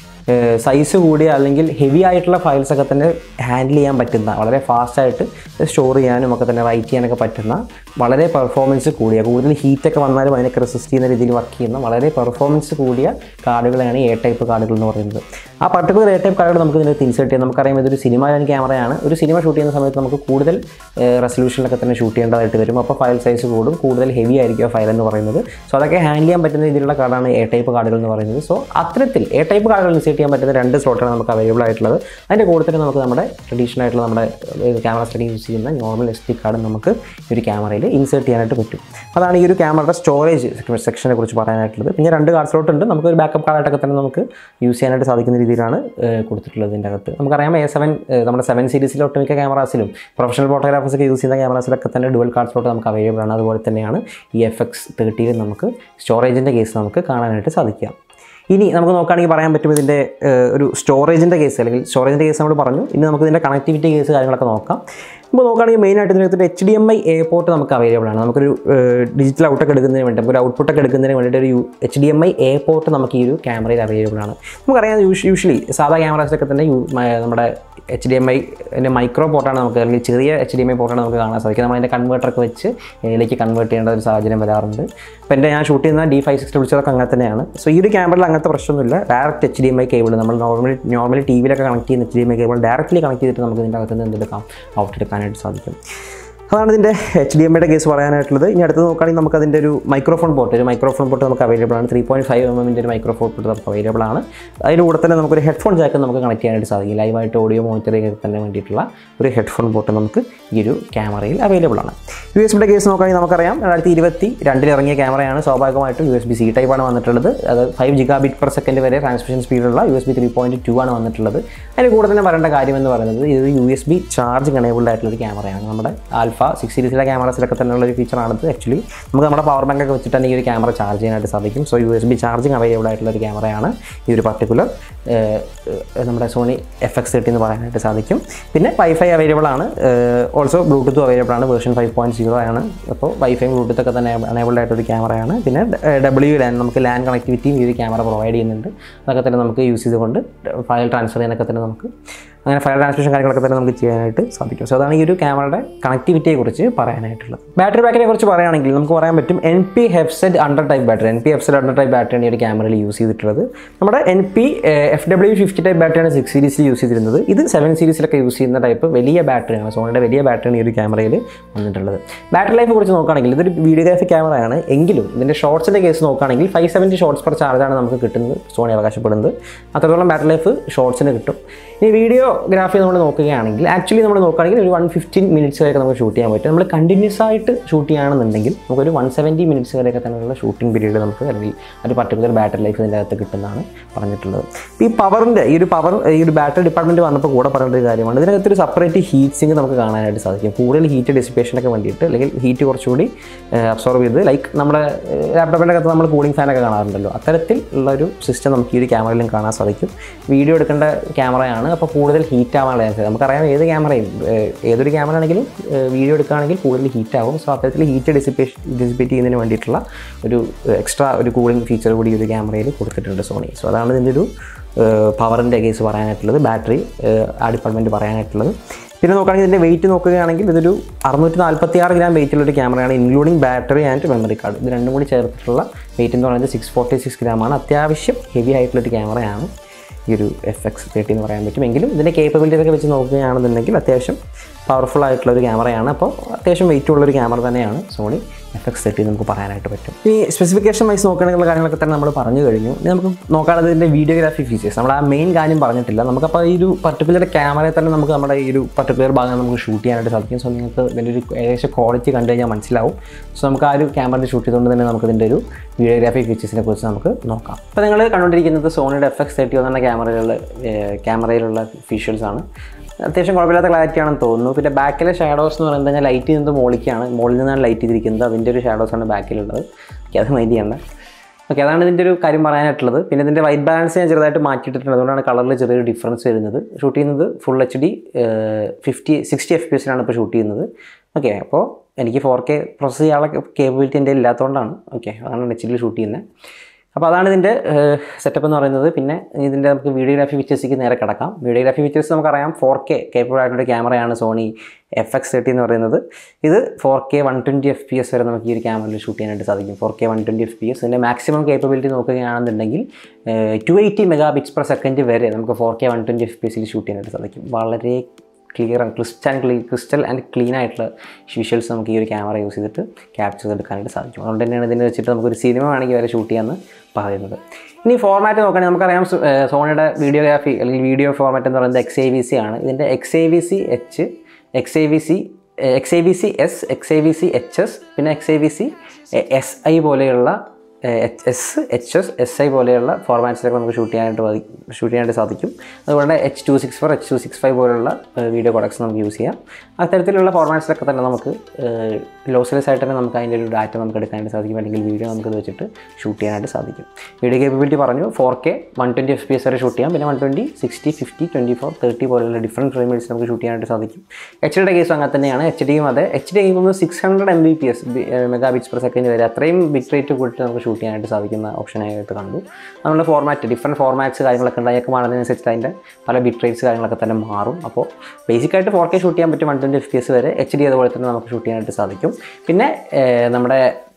Speaker 1: സൈസ് കൂടിയ അല്ലെങ്കിൽ ഹെവി ആയിട്ടുള്ള ഫയൽസ് ഒക്കെ തന്നെ ഹാൻഡിൽ ചെയ്യാൻ പറ്റുന്ന വളരെ ഫാസ്റ്റായിട്ട് സ്റ്റോർ ചെയ്യാനും ഒക്കെ തന്നെ റൈറ്റ് ചെയ്യാനൊക്കെ പറ്റുന്ന വളരെ പെർഫോമൻസ് കൂടിയ കൂടുതൽ ഹീറ്റൊക്കെ വന്നാലും അതിനൊക്കെ റെസിസ്റ്റ് ചെയ്യുന്ന രീതിയിൽ വർക്ക് ചെയ്യുന്ന വളരെ പെർഫോമൻസ് കൂടിയ കാർഡുകളാണ് എ ടൈപ്പ് കാർഡുകൾ എന്ന് പറയുന്നത് ആ പർട്ടിക്കുലർ എ ടൈപ്പ് കാർഡുകൾ നമുക്ക് ഇതിനകത്ത് ഇൻസേർട്ട് ചെയ്യാം നമുക്കറിയാം ഇതൊരു സിനിമ ക്യാമറയാണ് ഒരു സിനിമ ഷൂട്ട് ചെയ്യുന്ന സമയത്ത് നമുക്ക് കൂടുതൽ റെസൊല്യൂഷനിലൊക്കെ തന്നെ ഷൂട്ട് ചെയ്യേണ്ടതായിട്ട് വരും അപ്പോൾ ഫയൽ സൈസ് കൂടും കൂടുതൽ ഹെവി ആയിരിക്കും ആ ഫയൽ എന്ന് പറയുന്നത് സോ അതൊക്കെ ഹാൻഡിൽ ചെയ്യാൻ പറ്റുന്ന രീതിയിലുള്ള കാർഡാണ് എ ടൈപ്പ് കാർഡുകൾ എന്ന് പറയുന്നത് സോ അത്തരത്തിൽ എ ടൈപ്പ് കാർഡുകൾ ഇൻസേർട്ട് ചെയ്യാൻ പറ്റുന്ന രണ്ട് സ്ലോട്ടാണ് നമുക്ക് അവൈലബിൾ ആയിട്ടുള്ളത് അതിൻ്റെ കൂടെ തന്നെ നമുക്ക് നമ്മുടെ ട്രഡീഷണൽ ആയിട്ടുള്ള നമ്മുടെ ക്യാമറ സ്റ്റഡി യൂസ് ചെയ്യുന്ന നോർമൽ എസ് ഡി കാർഡ് നമുക്ക് ഈ ഒരു ക്യാമറയിൽ ഇൻസേർട്ട് ചെയ്യാനായിട്ട് പറ്റും അതാണ് ഈ ഒരു ക്യാമറയുടെ സ്റ്റോറേജ് സെക്ഷനെ കുറിച്ച് പറയാനായിട്ടുള്ളത് പിന്നെ രണ്ട് കാർഡ് സ്ലോട്ട് ഉണ്ട് നമുക്ക് ഒരു ബാക്കപ്പ് കാർഡായിട്ടൊക്കെ തന്നെ നമുക്ക് യൂസ് ചെയ്യാനായിട്ട് സാധിക്കുന്ന രീതിയിലാണ് ഏഹ്, കൊടുത്തിട്ടുള്ളത് ഇതിൻ്റെ അകത്ത് നമുക്കറിയാം എ സെവൻ നമ്മുടെ സെവൻ സീരീസിലെ ഒട്ടുമിക്ക ക്യാമറാസിലും പ്രൊഫഷണൽ ഫോട്ടോഗ്രാഫേഴ്സ് ഒക്കെ യൂസ് ചെയ്യുന്ന ക്യാമറാസിലൊക്കെ തന്നെ ഡുവൽ കാർഡ് സ്ലോട്ട് നമുക്ക് അവൈലബിൾ ആണ് അതുപോലെ തന്നെയാണ് ഈ എഫ് എക്സ് തേർട്ടിയിൽ നമുക്ക് സ്റ്റോറേജിൻ്റെ കേസ് നമുക്ക് കാണാനായിട്ട് സാധിക്കുക ഇനി നമുക്ക് നോക്കുകയാണെങ്കിൽ പറയാൻ പറ്റും ഇതിൻ്റെ ഏഹ്, ഒരു സ്റ്റോറേജിൻ്റെ കേസ് അല്ലെങ്കിൽ സ്റ്റോറേജിൻ്റെ കേസ് നമ്മൾ പറഞ്ഞു ഇനി നമുക്ക് ഇതിൻ്റെ കണക്ടിവിറ്റി കേസ് കാര്യങ്ങളൊക്കെ നോക്കാം ഇപ്പോൾ നോക്കുകയാണെങ്കിൽ മെയിനായിട്ട് ഇതിനകത്ത് H D M I airport നമുക്ക് അവൈലബിൾ ആണ് നമുക്കൊരു ഡിജിറ്റൽ ഔട്ടൊക്കെ എടുക്കുന്നതിന് വേണ്ടി നമുക്കൊരു ഔട്ട്പുട്ടൊക്കെ എടുക്കുന്നതിന് വേണ്ടിയിട്ട് ഒരു H D M I airport നമുക്ക് ഈ ഒരു ക്യാമറയിൽ അവൈലബിൾ ആണ് നമുക്കറിയാം യൂഷ്വലി സാധാ ക്യാമറാസിലൊക്കെ തന്നെ യു- മ- നമ്മുടെ H D M I micro പോർട്ടാണ് നമുക്ക് അല്ലെങ്കിൽ ചെറിയ എച്ച് ഡി എം ഐ പോർട്ടാണ് നമുക്ക് കാണാൻ സാധിക്കും നമ്മൾ അതിൻ്റെ കൺവേർട്ടറൊക്കെ വെച്ച് ഇതിലേക്ക് കൺവേർട്ട് ചെയ്യേണ്ട ഒരു സാഹചര്യം വരാറുണ്ട് അപ്പോൾ എൻ്റെ ഞാൻ ഷൂട്ട് ചെയ്യുന്ന ഡി ഫൈവ് സിക്സ് വിളിച്ചതൊക്കെ അങ്ങനെ തന്നെയാണ് സോ ഈ ഒരു ക്യാമറയിൽ അങ്ങനത്തെ പ്രശ്നമൊന്നുമില്ല direct H D M I cable നമ്മൾ നോർമലി നോർമലി ടി വിയിലൊക്കെ കണക്ട് ചെയ്യുന്ന H D M I cable directly connect ചെയ്തിട്ട് നമുക്ക് ഇതിൻ്റെ അകത്ത് നിന്ന് എന്തെടുക്കാം ഔട്ട് എടുക്കാനായിട്ട് സാധിക്കും അതാണ് ഇതിൻ്റെ എച്ച് ഡി എം ഐയുടെ കേസ് പറയാനായിട്ടുള്ളത് ഇനി അടുത്ത് നോക്കുകയാണെങ്കിൽ നമുക്ക് അതിൻ്റെ ഒരു മൈക്രോഫോൺ പോർട്ട് ഒരു മൈക്രോഫോൺ പോർട്ട് നമുക്ക് അവൈലബിൾ ആണ് ത്രീ പോയിൻറ്റ് ഫൈവ് എം എമ്മിൻ്റെ ഒരു മൈക്രോഫോൺ പോർട്ട് നമുക്ക് അവൈലബിൾ ആണ് അതിൻ്റെ കൂടെ തന്നെ നമുക്കൊരു ഹെഡ്ഫോൺ ജാക്ക് നമുക്ക് കണക്ട് ചെയ്യാനായിട്ട് സാധിക്കും ലൈവായിട്ട് ഓഡിയോ മോണിറ്ററിംഗ് തന്നെ വേണ്ടിയിട്ടുള്ള ഒരു ഹെഡ്ഫോൺ പോർട്ട് നമുക്ക് ഈ ഒരു ക്യാമറയിൽ അവൈലബിൾ ആണ് യു എസ് ബിയുടെ കേസ് നോക്കുകയാണെങ്കിൽ നമുക്കറിയാം രണ്ടായിരത്തി ഇരുപത്തി രണ്ടിൽ ഇറങ്ങിയ ക്യാമറയാണ് സ്വാഭാവികമായിട്ടും യു എസ് ബി സി ടൈപ്പാണ് വന്നിട്ടുള്ളത് അത് five giga bit per second വരെ ട്രാൻസ്മിഷൻ സ്പീഡുള്ള U S B three point two ആണ് വന്നിട്ടുള്ളത് അതിന് കൂടെ തന്നെ പറയേണ്ട കാര്യം എന്ന് പറയുന്നത് ഇത് U S B charging enabled ആയിട്ടുള്ള ഒരു ക്യാമറയാണ് നമ്മുടെ ആൽഫ സിക്സ് സീരീസിലെ ക്യാമറസിലൊക്കെ തന്നെയുള്ള ഒരു ഫീച്ചറാണിത് ആക്ച്വലി നമുക്ക് നമ്മുടെ പവർ ബാങ്ക് ഒക്കെ വെച്ചിട്ട് തന്നെ ഈ ഒരു ക്യാമറ ചാർജ് ചെയ്യാനായിട്ട് സാധിക്കും so U S B charging available ആയിട്ടുള്ള ഒരു ക്യാമറയാണ് ഈ ഒരു പർട്ടിക്കുലർ നമ്മുടെ സോണി എഫ് എക്സ് തേർട്ടി എന്ന് പറയാനായിട്ട് സാധിക്കും പിന്നെ വൈഫൈ അവൈലബിൾ ആണ് ഓൾസോ ബ്ലൂടൂത്തും അവൈലബിൾ ആണ് വേർഷൻ ഫൈവ് പോയിൻറ്റ് സീറോ ആണ് അപ്പോൾ വൈഫൈയും ബ്ലൂടൂത്ത് ഒക്കെ തന്നെ അനേബിൾഡ് ആയിട്ടൊരു ക്യാമറയാണ് പിന്നെ ഡബ്ല്യു ലാൻ നമുക്ക് ലാൻ കണക്ടിവിറ്റിയും ഈ ഒരു ക്യാമറ പ്രൊവൈഡ് ചെയ്യുന്നുണ്ട് അതൊക്കെ തന്നെ നമുക്ക് യൂസ് ചെയ്തുകൊണ്ട് ഫയൽ ട്രാൻസ്ഫർ ചെയ്യാനൊക്കെ തന്നെ നമുക്ക് അങ്ങനെ ഫയൽ ട്രാൻസ്മിഷൻ കാര്യങ്ങളൊക്കെ തന്നെ നമുക്ക് ചെയ്യാനായിട്ട് സാധിക്കും സോ അതാണ് ഈ ഒരു ക്യാമറയുടെ കണക്ടിവിറ്റിയെ കുറിച്ച് പറയാനായിട്ടുള്ളത് ബാറ്ററി ബാക്കിനെ കുറിച്ച് പറയുകയാണെങ്കിൽ നമുക്ക് പറയാൻ പറ്റും എൻ പി ഹെഫ്സെറ്റ് hundred type battery N P ഹെഫ്സെറ്റ് അണ്ടർ ടൈപ്പ് ബാറ്ററിയാണ് ഈ ഒരു ക്യാമറയിൽ യൂസ് ചെയ്തിട്ടുള്ളത് നമ്മുടെ N P F W fifty type ബാറ്ററിയാണ് സിക്സ് സീരീസിൽ യൂസ് ചെയ്തിരുന്നത് ഇത് സെവൻ സീരീസിലൊക്കെ യൂസ് ചെയ്യുന്ന ടൈപ്പ് വലിയ ബാറ്ററിയാണ് സോണിയുടെ വലിയ ബാറ്ററിയാണ് ഈ ഒരു ക്യാമറയിൽ വന്നിട്ടുള്ളത് ബാറ്ററി ലൈഫ് കുറിച്ച് നോക്കുകയാണെങ്കിൽ ഇതൊരു വീഡിയോഗ്രാഫി ക്യാമറയാണ് എങ്കിലും ഇതിൻ്റെ ഷോർട്സിൻ്റെ കേസ് നോക്കുകയാണെങ്കിൽ ഫൈവ് സെവൻറ്റി ഷോർട്സ് പെർ ചാർജാണ് നമുക്ക് കിട്ടുന്നത് സോണി അവകാശപ്പെടുന്നത് അത്രത്തോളം ബാറ്ററി ലൈഫ് ഷോർട്സിന് കിട്ടും ഇനി വീഡിയോഗ്രാഫി നമ്മൾ നോക്കുകയാണെങ്കിൽ ആക്ച്വലി നമ്മൾ നോക്കുകയാണെങ്കിൽ ഒരു വൺ ഫിഫ്റ്റീൻ മിനിറ്റ്സ് വരെയൊക്കെ നമുക്ക് ഷൂട്ട് ചെയ്യാൻ പറ്റും നമ്മൾ കണ്ടിന്യൂസ് ആയിട്ട് ഷൂട്ട് ചെയ്യുകയാണെന്നുണ്ടെങ്കിൽ നമുക്കൊരു വൺ സെവൻറ്റി മിനിറ്റ്സ് വരെയൊക്കെ തന്നെയുള്ള ഷൂട്ടിംഗ് പീരീഡ് നമുക്ക് അല്ലെങ്കിൽ ഒരു പർട്ടിക്കുലർ ബാറ്ററി ലൈഫ് ഇതിൻ്റെ അകത്ത് കിട്ടുന്നതാണ് പറഞ്ഞിട്ടുള്ളത് ഇപ്പോൾ ഈ പവറിൻ്റെ ഈ ഒരു പവർ ഈ ഒരു ബാറ്ററി ഡിപ്പാർട്ട്മെൻറ്റ് വന്നപ്പോൾ കൂടെ പറയേണ്ട ഒരു കാര്യമാണ് ഇതിനകത്ത് ഒരു സെപ്പറേറ്റ് ഹീറ്റ് സിങ്ക് നമുക്ക് കാണാനായിട്ട് സാധിക്കും കൂടുതൽ ഹീറ്റ് ഡിസിപ്പേഷനൊക്കെ വേണ്ടിയിട്ട് അല്ലെങ്കിൽ ഹീറ്റ് കുറച്ചുകൂടി അബ്സോർവ് ചെയ്ത് ലൈക്ക് നമ്മുടെ ലാപ്ടോപ്പിൻ്റെ അകത്ത് നമ്മൾ കൂളിംഗ് ഫാനൊക്കെ കാണാറുണ്ടല്ലോ അത്തരത്തിൽ ഉള്ള ഒരു സിസ്റ്റം നമുക്ക് ഈ ഒരു ക്യാമറയിലും കാണാൻ സാധിക്കും വീഡിയോ എടുക്കേണ്ട ക്യാമറയാണ് അപ്പോൾ കൂടുതൽ ഹീറ്റ് ആവാനുള്ള ചാൻസ് നമുക്കറിയാം ഏത് ക്യാമറയും ഏഹ്, ഏതൊരു ക്യാമറ ആണെങ്കിലും വീഡിയോ എടുക്കുകയാണെങ്കിൽ കൂടുതൽ ഹീറ്റ് ആവും സോ അത്തരത്തിൽ ഹീറ്റ് ഡിസിപ്പേഷൻ ഡിസിപ്പേറ്റ് ചെയ്യുന്നതിന് വേണ്ടിയിട്ടുള്ള ഒരു എക്സ്ട്രാ ഒരു കൂളിംഗ് ഫീച്ചർ കൂടി ഈ ഒരു ക്യാമറയിൽ കൊടുത്തിട്ടുണ്ട് സോണി സോ അതാണ് ഇതിൻ്റെ ഒരു പവറിൻ്റെ കേസ് പറയാനായിട്ടുള്ളത് ബാറ്ററി ആ ഡിപ്പാർട്ട്മെൻറ്റ് പറയാനായിട്ടുള്ളത് പിന്നെ നോക്കുകയാണെങ്കിൽ ഇതിൻ്റെ വെയിറ്റ് നോക്കുകയാണെങ്കിൽ ഇതൊരു അറുന്നൂറ്റി നാൽപ്പത്തി ആറ് ഗ്രാം വെയിറ്റുള്ള ഒരു ക്യാമറയാണ് including battery and memory card ഇത് രണ്ടും കൂടി ചേർത്തിട്ടുള്ള വെയിറ്റ് എന്ന് പറയുന്നത് സിക്സ് ഫോർട്ടി സിക്സ് ഗ്രാമാണ് അത്യാവശ്യം ഹെവി ആയിട്ടുള്ളൊരു ക്യാമറയാണ് ഈ ഒരു എഫ് എക്സ് തേർട്ടി എന്ന് പറയാൻ പറ്റും എങ്കിലും ഇതിൻ്റെ കേപ്പബിലിറ്റീസ് ഒക്കെ വെച്ച് നോക്കുകയാണെന്നുണ്ടെങ്കിൽ അത്യാവശ്യം പവർഫുൾ ആയിട്ടുള്ള ഒരു ക്യാമറയാണ് അപ്പോൾ അത്യാവശ്യം വെയിറ്റ് ഉള്ള ഒരു ക്യാമറ തന്നെയാണ് സോണി എഫ് എക്സ് തേർട്ടി നമുക്ക് പറയാനായിട്ട് പറ്റും ഈ സ്പെസിഫിക്കേഷൻ വൈസ് നോക്കുകയാണെന്നുള്ള കാര്യങ്ങളൊക്കെ തന്നെ നമ്മൾ പറഞ്ഞു കഴിഞ്ഞു ഇനി നമുക്ക് നോക്കാനുള്ളത് ഇതിൻ്റെ വീഡിയോഗ്രാഫി ഫീച്ചേഴ്സ് നമ്മൾ ആ മെയിൻ കാര്യം പറഞ്ഞിട്ടില്ല നമുക്കപ്പോൾ ഈ ഒരു പർട്ടിക്കുലർ ക്യാമറയിൽ തന്നെ നമുക്ക് നമ്മുടെ ഈ ഒരു പർട്ടിക്കുലർ ഭാഗം നമുക്ക് ഷൂട്ട് ചെയ്യാനായിട്ട് സാധിക്കും സോ നിങ്ങൾക്ക് ഇതിൻ്റെ ഒരു ഏകദേശം ക്വാളിറ്റി കണ്ടു കഴിഞ്ഞാൽ മനസ്സിലാവും സോ നമുക്ക് ആ ഒരു ക്യാമറയിൽ ഷൂട്ട് ചെയ്തുകൊണ്ട് തന്നെ നമുക്ക് ഇതിൻ്റെ ഒരു വീഡിയോഗ്രാഫി ഫീച്ചേഴ്സിനെ കുറിച്ച് നമുക്ക് നോക്കാം അപ്പോൾ നിങ്ങൾ കണ്ടുകൊണ്ടിരിക്കുന്നത് സോണിയുടെ എഫ് എക്സ് തേർട്ടി എന്ന ക്യാമറയിലുള്ള ക്യാമറയിലുള്ള ഫീച്ചേഴ്സ് ആണ് അത്യാവശ്യം കുഴപ്പമില്ലാത്ത ക്ലാരിറ്റി ആണെന്ന് തോന്നുന്നു പിന്നെ ബാക്കിലെ ഷാഡോസ് എന്ന് പറയുന്നത് കഴിഞ്ഞാൽ ലൈറ്റ് ചെയ്യുന്നത് മോളിക്കാണ് മോളിൽ നിന്നാണ് ലൈറ്റ് ചെയ്തിരിക്കുന്നത് അതിൻ്റെ ഒരു ഷാഡോസാണ് ബാക്കിലുള്ളത് ഓക്കെ അത് മൈൻഡ് ചെയ്യണ്ട ഓക്കെ അതാണ് ഇതിൻ്റെ ഒരു കാര്യം പറയാനായിട്ടുള്ളത് പിന്നെ ഇതിൻ്റെ വൈറ്റ് ബാലൻസ് ഞാൻ ചെറുതായിട്ട് മാറ്റിയിട്ടുണ്ട് അതുകൊണ്ടാണ് കളറിൽ ചെറിയൊരു ഡിഫറൻസ് വരുന്നത് ഷൂട്ട് ചെയ്യുന്നത് full H D fifty sixty F P എസിലാണ് ഇപ്പോൾ ഷൂട്ട് ചെയ്യുന്നത് ഓക്കെ അപ്പോൾ എനിക്ക് ഫോർ കെ പ്രോസസ് ചെയ്യാനുള്ള കേപ്പബിലിറ്റി എൻ്റെ ഇല്ലാത്തതുകൊണ്ടാണ് ഓക്കെ അതാണ് എച്ച് ഡിയിൽ ഷൂട്ട് ചെയ്യുന്നത് അപ്പോൾ അതാണ് ഇതിൻ്റെ സെറ്റപ്പ് എന്ന് പറയുന്നത് പിന്നെ ഇതിൻ്റെ നമുക്ക് വീഡിയോഗ്രാഫി ഫീച്ചേഴ്സിലേക്ക് നേരെ കിടക്കാം വീഡിയോഗ്രാഫി ഫീച്ചേഴ്സ് നമുക്കറിയാം ഫോർ കെ കേപ്പബിൾ ആയിട്ടുള്ള ക്യാമറയാണ് സോണി എഫ് എക്സ് തേർട്ടി എന്ന് പറയുന്നത് ഇത് four K one twenty F P S വരെ നമുക്ക് ഈ ഒരു ക്യാമറയിൽ ഷൂട്ട് ചെയ്യാനായിട്ട് സാധിക്കും four K one twenty F P S ഇതിൻ്റെ മാക്സിമം കേപ്പബിലിറ്റി നോക്കുകയാണെന്നുണ്ടെങ്കിൽ two eighty mega bits per second വരെ നമുക്ക് four K one twenty F P എസിൽ ഷൂട്ട് ചെയ്യാനായിട്ട് സാധിക്കും വളരെ ക്ലിയർ ആൻഡ് ക്രിസ്റ്റൽ ആൻഡ് ക്ലീ ക്രിസ്റ്റൽ ആൻഡ് ക്ലീൻ ആയിട്ടുള്ള വിഷ്വൽസ് നമുക്ക് ഈ ഒരു ക്യാമറ യൂസ് ചെയ്തിട്ട് ക്യാപ്ചർ ചെയ്തെടുക്കാനായിട്ട് സാധിക്കും അതുകൊണ്ട് തന്നെയാണ് ഇതിനെ വെച്ചിട്ട് നമുക്കൊരു സിനിമ വേണമെങ്കിൽ വരെ ഷൂട്ട് ചെയ്യാമെന്ന് പറയുന്നത് ഇനി ഫോർമാറ്റ് നോക്കുകയാണെങ്കിൽ നമുക്കറിയാം സോ- ഏഹ് സോണിയുടെ വീഡിയോഗ്രാഫി അല്ലെങ്കിൽ വീഡിയോ ഫോർമാറ്റ് എന്ന് പറയുന്നത് എക്സ് ഐ വി സി ആണ് ഇതിൻ്റെ X I V C H X I V C X I V C S X I V C H S പിന്നെ X I V C S I പോലെയുള്ള H S H S S I പോലെയുള്ള ഫോർമാറ്റ്സിലൊക്കെ നമുക്ക് shoot ചെയ്യാനായിട്ട് മതി shoot ചെയ്യാനായിട്ട് സാധിക്കും അതുകൊണ്ട് H two six four H two six five പോലുള്ള വീഡിയോ പ്രൊഡക്ട്സ് നമുക്ക് യൂസ് ചെയ്യാം അത്തരത്തിലുള്ള ഫോർമാറ്റ്സിലൊക്കെ തന്നെ നമുക്ക് ലോസ്ലെസ് ആയിട്ട് തന്നെ നമുക്ക് അതിൻ്റെ ഒരു ഡാറ്റ നമുക്ക് എടുക്കാനായിട്ട് സാധിക്കും അല്ലെങ്കിൽ വീഡിയോ നമുക്ക് ഇത് വെച്ചിട്ട് ഷൂട്ട് ചെയ്യാനായിട്ട് സാധിക്കും വീഡിയോ കേപ്പബിലിറ്റി പറഞ്ഞു four K one twenty F P S വരെ ഷൂട്ട് ചെയ്യാം പിന്നെ one twenty sixty fifty twenty four thirty പോലുള്ള ഡിഫറൻറ്റ് ഫ്രെയിംസ് നമുക്ക് ഷൂട്ട് ചെയ്യാനായിട്ട് സാധിക്കും എച്ച് ഡിയുടെ കേസും അങ്ങനെ തന്നെയാണ് എച്ച് ഡിയും അതെ എച്ച് ഡി ആകുമ്പോൾ six hundred M B P S mega bits per second വരെ അത്രയും ബിറ്റ് റേറ്റ് കൂട്ടിയിട്ട് നമുക്ക് ഷൂട്ട് ചെയ്യാനായിട്ട് സാധിക്കുന്ന ഓപ്ഷനായിട്ട് കണ്ടു നമ്മുടെ ഫോർമാറ്റ് ഡിഫറെൻറ്റ് ഫോർമാറ്റ്സ് കാര്യങ്ങളൊക്കെ ഉണ്ട് അതൊക്കെ മാറുന്നതിനനുസരിച്ച് അതിൻ്റെ പല ബിറ്റ് റേറ്റ്സ് കാര്യങ്ങളൊക്കെ തന്നെ മാറും അപ്പോൾ ബേസിക്കായിട്ട് ഫോർ കെ ഷൂട്ട് ചെയ്യാൻ പറ്റും one twenty F P S വരെ എച്ച് ഡി അതുപോലെ തന്നെ നമുക്ക് ഷൂട്ട് ചെയ്യാനായിട്ട് സാധിക്കും പിന്നെ ഏഹ്, നമ്മുടെ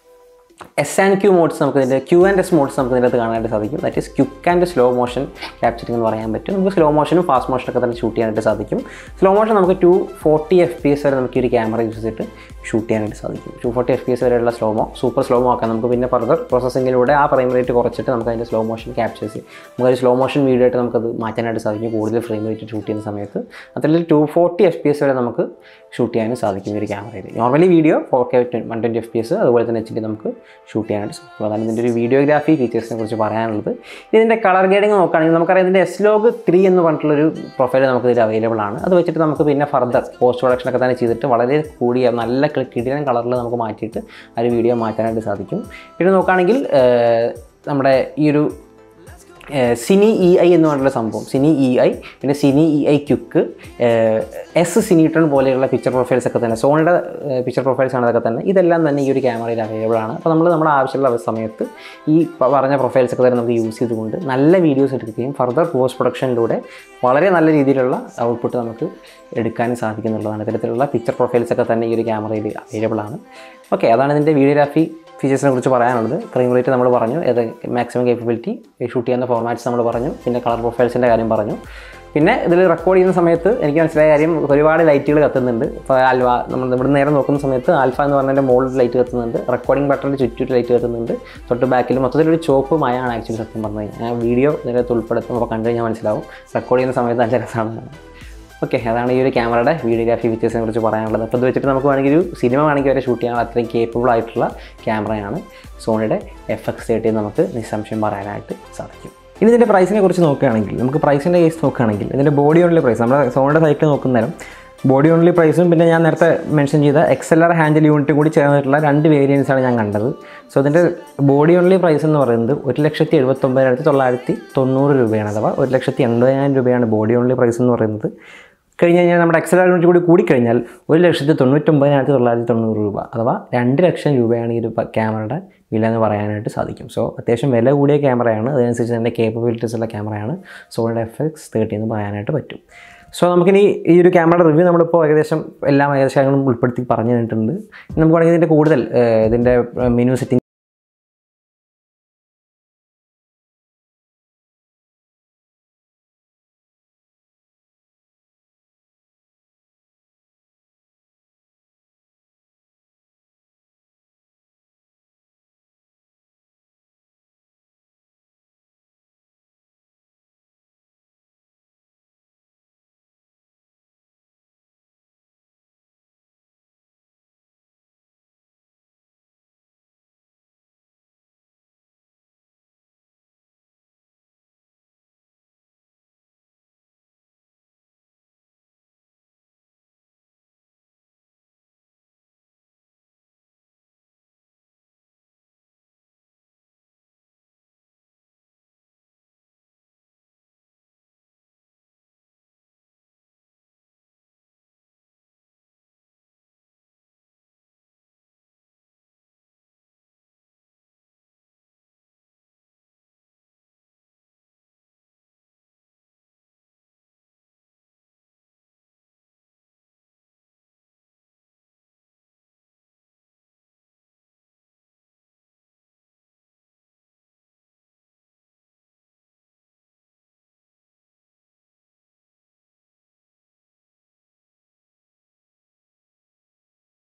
Speaker 1: എസ് ആൻഡ് ക്യൂ മോഡ്സ് നമുക്ക് ഇതിൻ്റെ ക്യൂ ആൻഡ് എസ് മോഡ്സ് നമുക്ക് ഇതിനകത്ത് കാണാനായിട്ട് സാധിക്കും that is quick and slow motion capturing എന്ന് പറയാൻ പറ്റും നമുക്ക് സ്ലോ മോഷനും ഫാസ്റ്റ് മോഷനൊക്കെ തന്നെ ഷൂട്ട് ചെയ്യാനായിട്ട് സാധിക്കും സ്ലോ മോഷൻ നമുക്ക് two forty F P S വരെ നമുക്ക് ഈ ഒരു ക്യാമറ യൂസ് ചെയ്തിട്ട് ഷൂട്ട് ചെയ്യാനായിട്ട് സാധിക്കും two forty F P S വരെയുള്ള സ്ലോമോ സൂപ്പർ സ്ലോമോ ആക്കാം നമുക്ക് പിന്നെ ഫർദർ പ്രോസസ്സിങ്ങിലൂടെ ആ ഫ്രെയിം റേറ്റ് കുറച്ചിട്ട് നമുക്ക് അതിൻ്റെ സ്ലോ മോഷൻ ക്യാപ്ചേഴ്സ് ചെയ്യും നമുക്കൊരു സ്ലോ മോഷൻ വീഡിയോ ആയിട്ട് നമുക്കത് മാറ്റാനായിട്ട് സാധിക്കും കൂടുതൽ ഫ്രെയിം റേറ്റ് ഷൂട്ട് ചെയ്യുന്ന സമയത്ത് അതിൽ two forty F P S വരെ നമുക്ക് ഷൂട്ട് ചെയ്യാനും സാധിക്കും ഈ ഒരു ക്യാമറയിൽ normally video four K one twenty F P S അതുപോലെ തന്നെ എച്ച് ഡി നമുക്ക് ഷൂട്ട് ചെയ്യാനായിട്ട് സാധിക്കും അതാണ് ഇതിൻ്റെ ഒരു വീഡിയോഗ്രാഫി ഫീച്ചേഴ്സിനെ കുറിച്ച് പറയാനുള്ളത് ഇതിൻ്റെ കളർ ഗ്രേഡിംഗ് നോക്കുകയാണെങ്കിൽ നമുക്കറിയാം ഇതിൻ്റെ എസ് ലോഗ് ത്രീ എന്ന് പറഞ്ഞിട്ടുള്ളൊരു പ്രൊഫൈൽ നമുക്ക് ഇതിൽ അവൈലബിൾ ആണ് അത് വെച്ചിട്ട് നമുക്ക് പിന്നെ ഫർദർ പോസ്റ്റ് പ്രൊഡക്ഷൻ ഒക്കെ തന്നെ ചെയ്തിട്ട് വളരെ കൂടിയ നല്ല കിടിലൻ കളറിൽ നമുക്ക് മാറ്റിയിട്ട് ആ ഒരു വീഡിയോ മാറ്റാനായിട്ട് സാധിക്കും പിന്നെ നോക്കുകയാണെങ്കിൽ ഏഹ്, നമ്മുടെ ഈ ഒരു ഏഹ് സിനി ഇ ഐ എന്ന് പറഞ്ഞിട്ടുള്ള സംഭവം സിനി ഇ ഐ പിന്നെ cine E I quick S cinetone പോലെയുള്ള പിക്ചർ പ്രൊഫൈൽസ് ഒക്കെ തന്നെ സോണിയുടെ പിക്ചർ പ്രൊഫൈൽസ് ആണ് അതൊക്കെ തന്നെ ഇതെല്ലാം തന്നെ ഈ ഒരു ക്യാമറയിൽ അവൈലബിൾ ആണ് അപ്പോൾ നമ്മൾ നമ്മുടെ ആവശ്യമുള്ള സമയത്ത് ഈ പ- പറഞ്ഞ പ്രൊഫൈൽസ് ഒക്കെ തന്നെ നമുക്ക് യൂസ് ചെയ്തുകൊണ്ട് നല്ല വീഡിയോസ് എടുക്കുകയും ഫർദർ പോസ്റ്റ് പ്രൊഡക്ഷനിലൂടെ വളരെ നല്ല രീതിയിലുള്ള ഔട്ട്പുട്ട് നമുക്ക് എടുക്കാനും സാധിക്കുന്നുള്ളതാണ് ഇത്തരത്തിലുള്ള പിക്ചർ പ്രൊഫൈൽസ് ഒക്കെ തന്നെ ഈ ഒരു ക്യാമറയിൽ അവൈലബിൾ ആണ് ഓക്കെ അതാണ് ഇതിൻ്റെ വീഡിയോഗ്രാഫി ഫീച്ചേഴ്സിനെ കുറിച്ച് പറയാനുള്ളത് ഫ്രെയിം റേറ്റ് നമ്മൾ പറഞ്ഞു ഏത് മാക്സിമം കേപ്പബിലിറ്റി ഷൂട്ട് ചെയ്യുന്ന ഫോർമാറ്റ്സ് നമ്മൾ പറഞ്ഞു പിന്നെ കളർ പ്രൊഫൈൽസിൻ്റെ കാര്യം പറഞ്ഞു പിന്നെ ഇതിൽ റെക്കോർഡ് ചെയ്യുന്ന സമയത്ത് എനിക്ക് മനസ്സിലായ കാര്യം ഒരുപാട് ലൈറ്റുകൾ കത്തുന്നുണ്ട് ഇപ്പോൾ ആൽവ നമ്മൾ ഇവിടെ നേരെ നോക്കുന്ന സമയത്ത് ആൽഫ എന്ന് പറഞ്ഞതിൻ്റെ മുകളിൽ ലൈറ്റ് കത്തുന്നുണ്ട് റെക്കോർഡിംഗ് ബട്ടണിൻ്റെ ചുറ്റും ലൈറ്റ് കത്തുന്നുണ്ട് തൊട്ട് ബാക്കിൽ മൊത്തത്തിലൊരു ചോപ്പ് മയാണ് ആക്ച്വലി സത്യം പറഞ്ഞു കഴിഞ്ഞാൽ ഞാൻ വീഡിയോ ഇതിനകത്ത് ഉൾപ്പെടുത്തും അപ്പോൾ കണ്ടു കഴിഞ്ഞാൽ മനസ്സിലാവും റെക്കോർഡ് ചെയ്യുന്ന സമയത്ത് നല്ല രസമാണ് ഓക്കെ അതാണ് ഈ ഒരു ക്യാമറയുടെ വീഡിയോഗ്രാഫി ഫീച്ചേഴ്സിനെ കുറിച്ച് പറയാനുള്ളത് അപ്പോൾ ഇത് വെച്ചിട്ട് നമുക്ക് വേണമെങ്കിൽ ഒരു സിനിമ വേണമെങ്കിൽ വരെ ഷൂട്ട് ചെയ്യാൻ അത്രയും കേപ്പബിൾ ആയിട്ടുള്ള ക്യാമറയാണ് സോണിയുടെ എഫ് എക്സ് തേർട്ടി നമുക്ക് നിസ്സംശയം പറയാനായിട്ട് സാധിക്കും ഇനി ഇതിൻ്റെ പ്രൈസിനെ കുറിച്ച് നോക്കുകയാണെങ്കിൽ നമുക്ക് പ്രൈസിൻ്റെ കേസ് നോക്കുകയാണെങ്കിൽ ഇതിൻ്റെ ബോഡി ഓൺലി പ്രൈസ് നമ്മുടെ സോണിയുടെ സൈറ്റിൽ നോക്കുന്ന നേരം ബോഡി ഓൺലി പ്രൈസും പിന്നെ ഞാൻ നേരത്തെ മെൻഷൻ ചെയ്ത എക്സ് എൽ ആർ ഹാൻഡിൽ യൂണിറ്റും കൂടി ചേർന്നിട്ടുള്ള രണ്ട് വേരിയൻസ് ആണ് ഞാൻ കണ്ടത് സോ ഇതിൻ്റെ ബോഡി ഓൺലി പ്രൈസ് എന്ന് പറയുന്നത് ഒരു ലക്ഷത്തി എഴുപത്തൊമ്പതിനായിരത്തി തൊള്ളായിരത്തി തൊണ്ണൂറ് രൂപയാണ് അഥവാ ഒരു ലക്ഷത്തി എൺപതിനായിരം രൂപയാണ് ബോഡി ഓൺലി പ്രൈസ് എന്ന് പറയുന്നത് കഴിഞ്ഞ് കഴിഞ്ഞാൽ നമ്മുടെ എക്സൽ യൂണിറ്റ് കൂടി കൂടിക്കഴിഞ്ഞാൽ ഒരു ലക്ഷത്തി തൊണ്ണൂറ്റൊമ്പതിനായിരത്തി തൊള്ളായിരത്തി തൊണ്ണൂറ് രൂപ അഥവാ രണ്ട് ലക്ഷം രൂപയാണ് ഈ ഒരു പ- ക്യാമറയുടെ വില എന്ന് പറയാനായിട്ട് സാധിക്കും സോ അത്യാവശ്യം വില കൂടിയ ക്യാമറയാണ് അതനുസരിച്ച് തന്നെ കേപ്പബിലിറ്റീസ് ഉള്ള ക്യാമറയാണ് സോണിയുടെ എഫ് എക്സ് തേർട്ടി എന്ന് പറയാനായിട്ട് പറ്റും സോ നമുക്കിനി ഈ ഒരു ക്യാമറയുടെ റിവ്യൂ നമ്മളിപ്പോൾ ഏകദേശം എല്ലാം ഏകദേശം ഉൾപ്പെടുത്തി പറഞ്ഞു തന്നിട്ടുണ്ട് ഇനി നമുക്ക് വേണമെങ്കിൽ ഇതിൻ്റെ കൂടുതൽ ഏഹ്, ഇതിൻ്റെ മെനു സെറ്റിംഗ്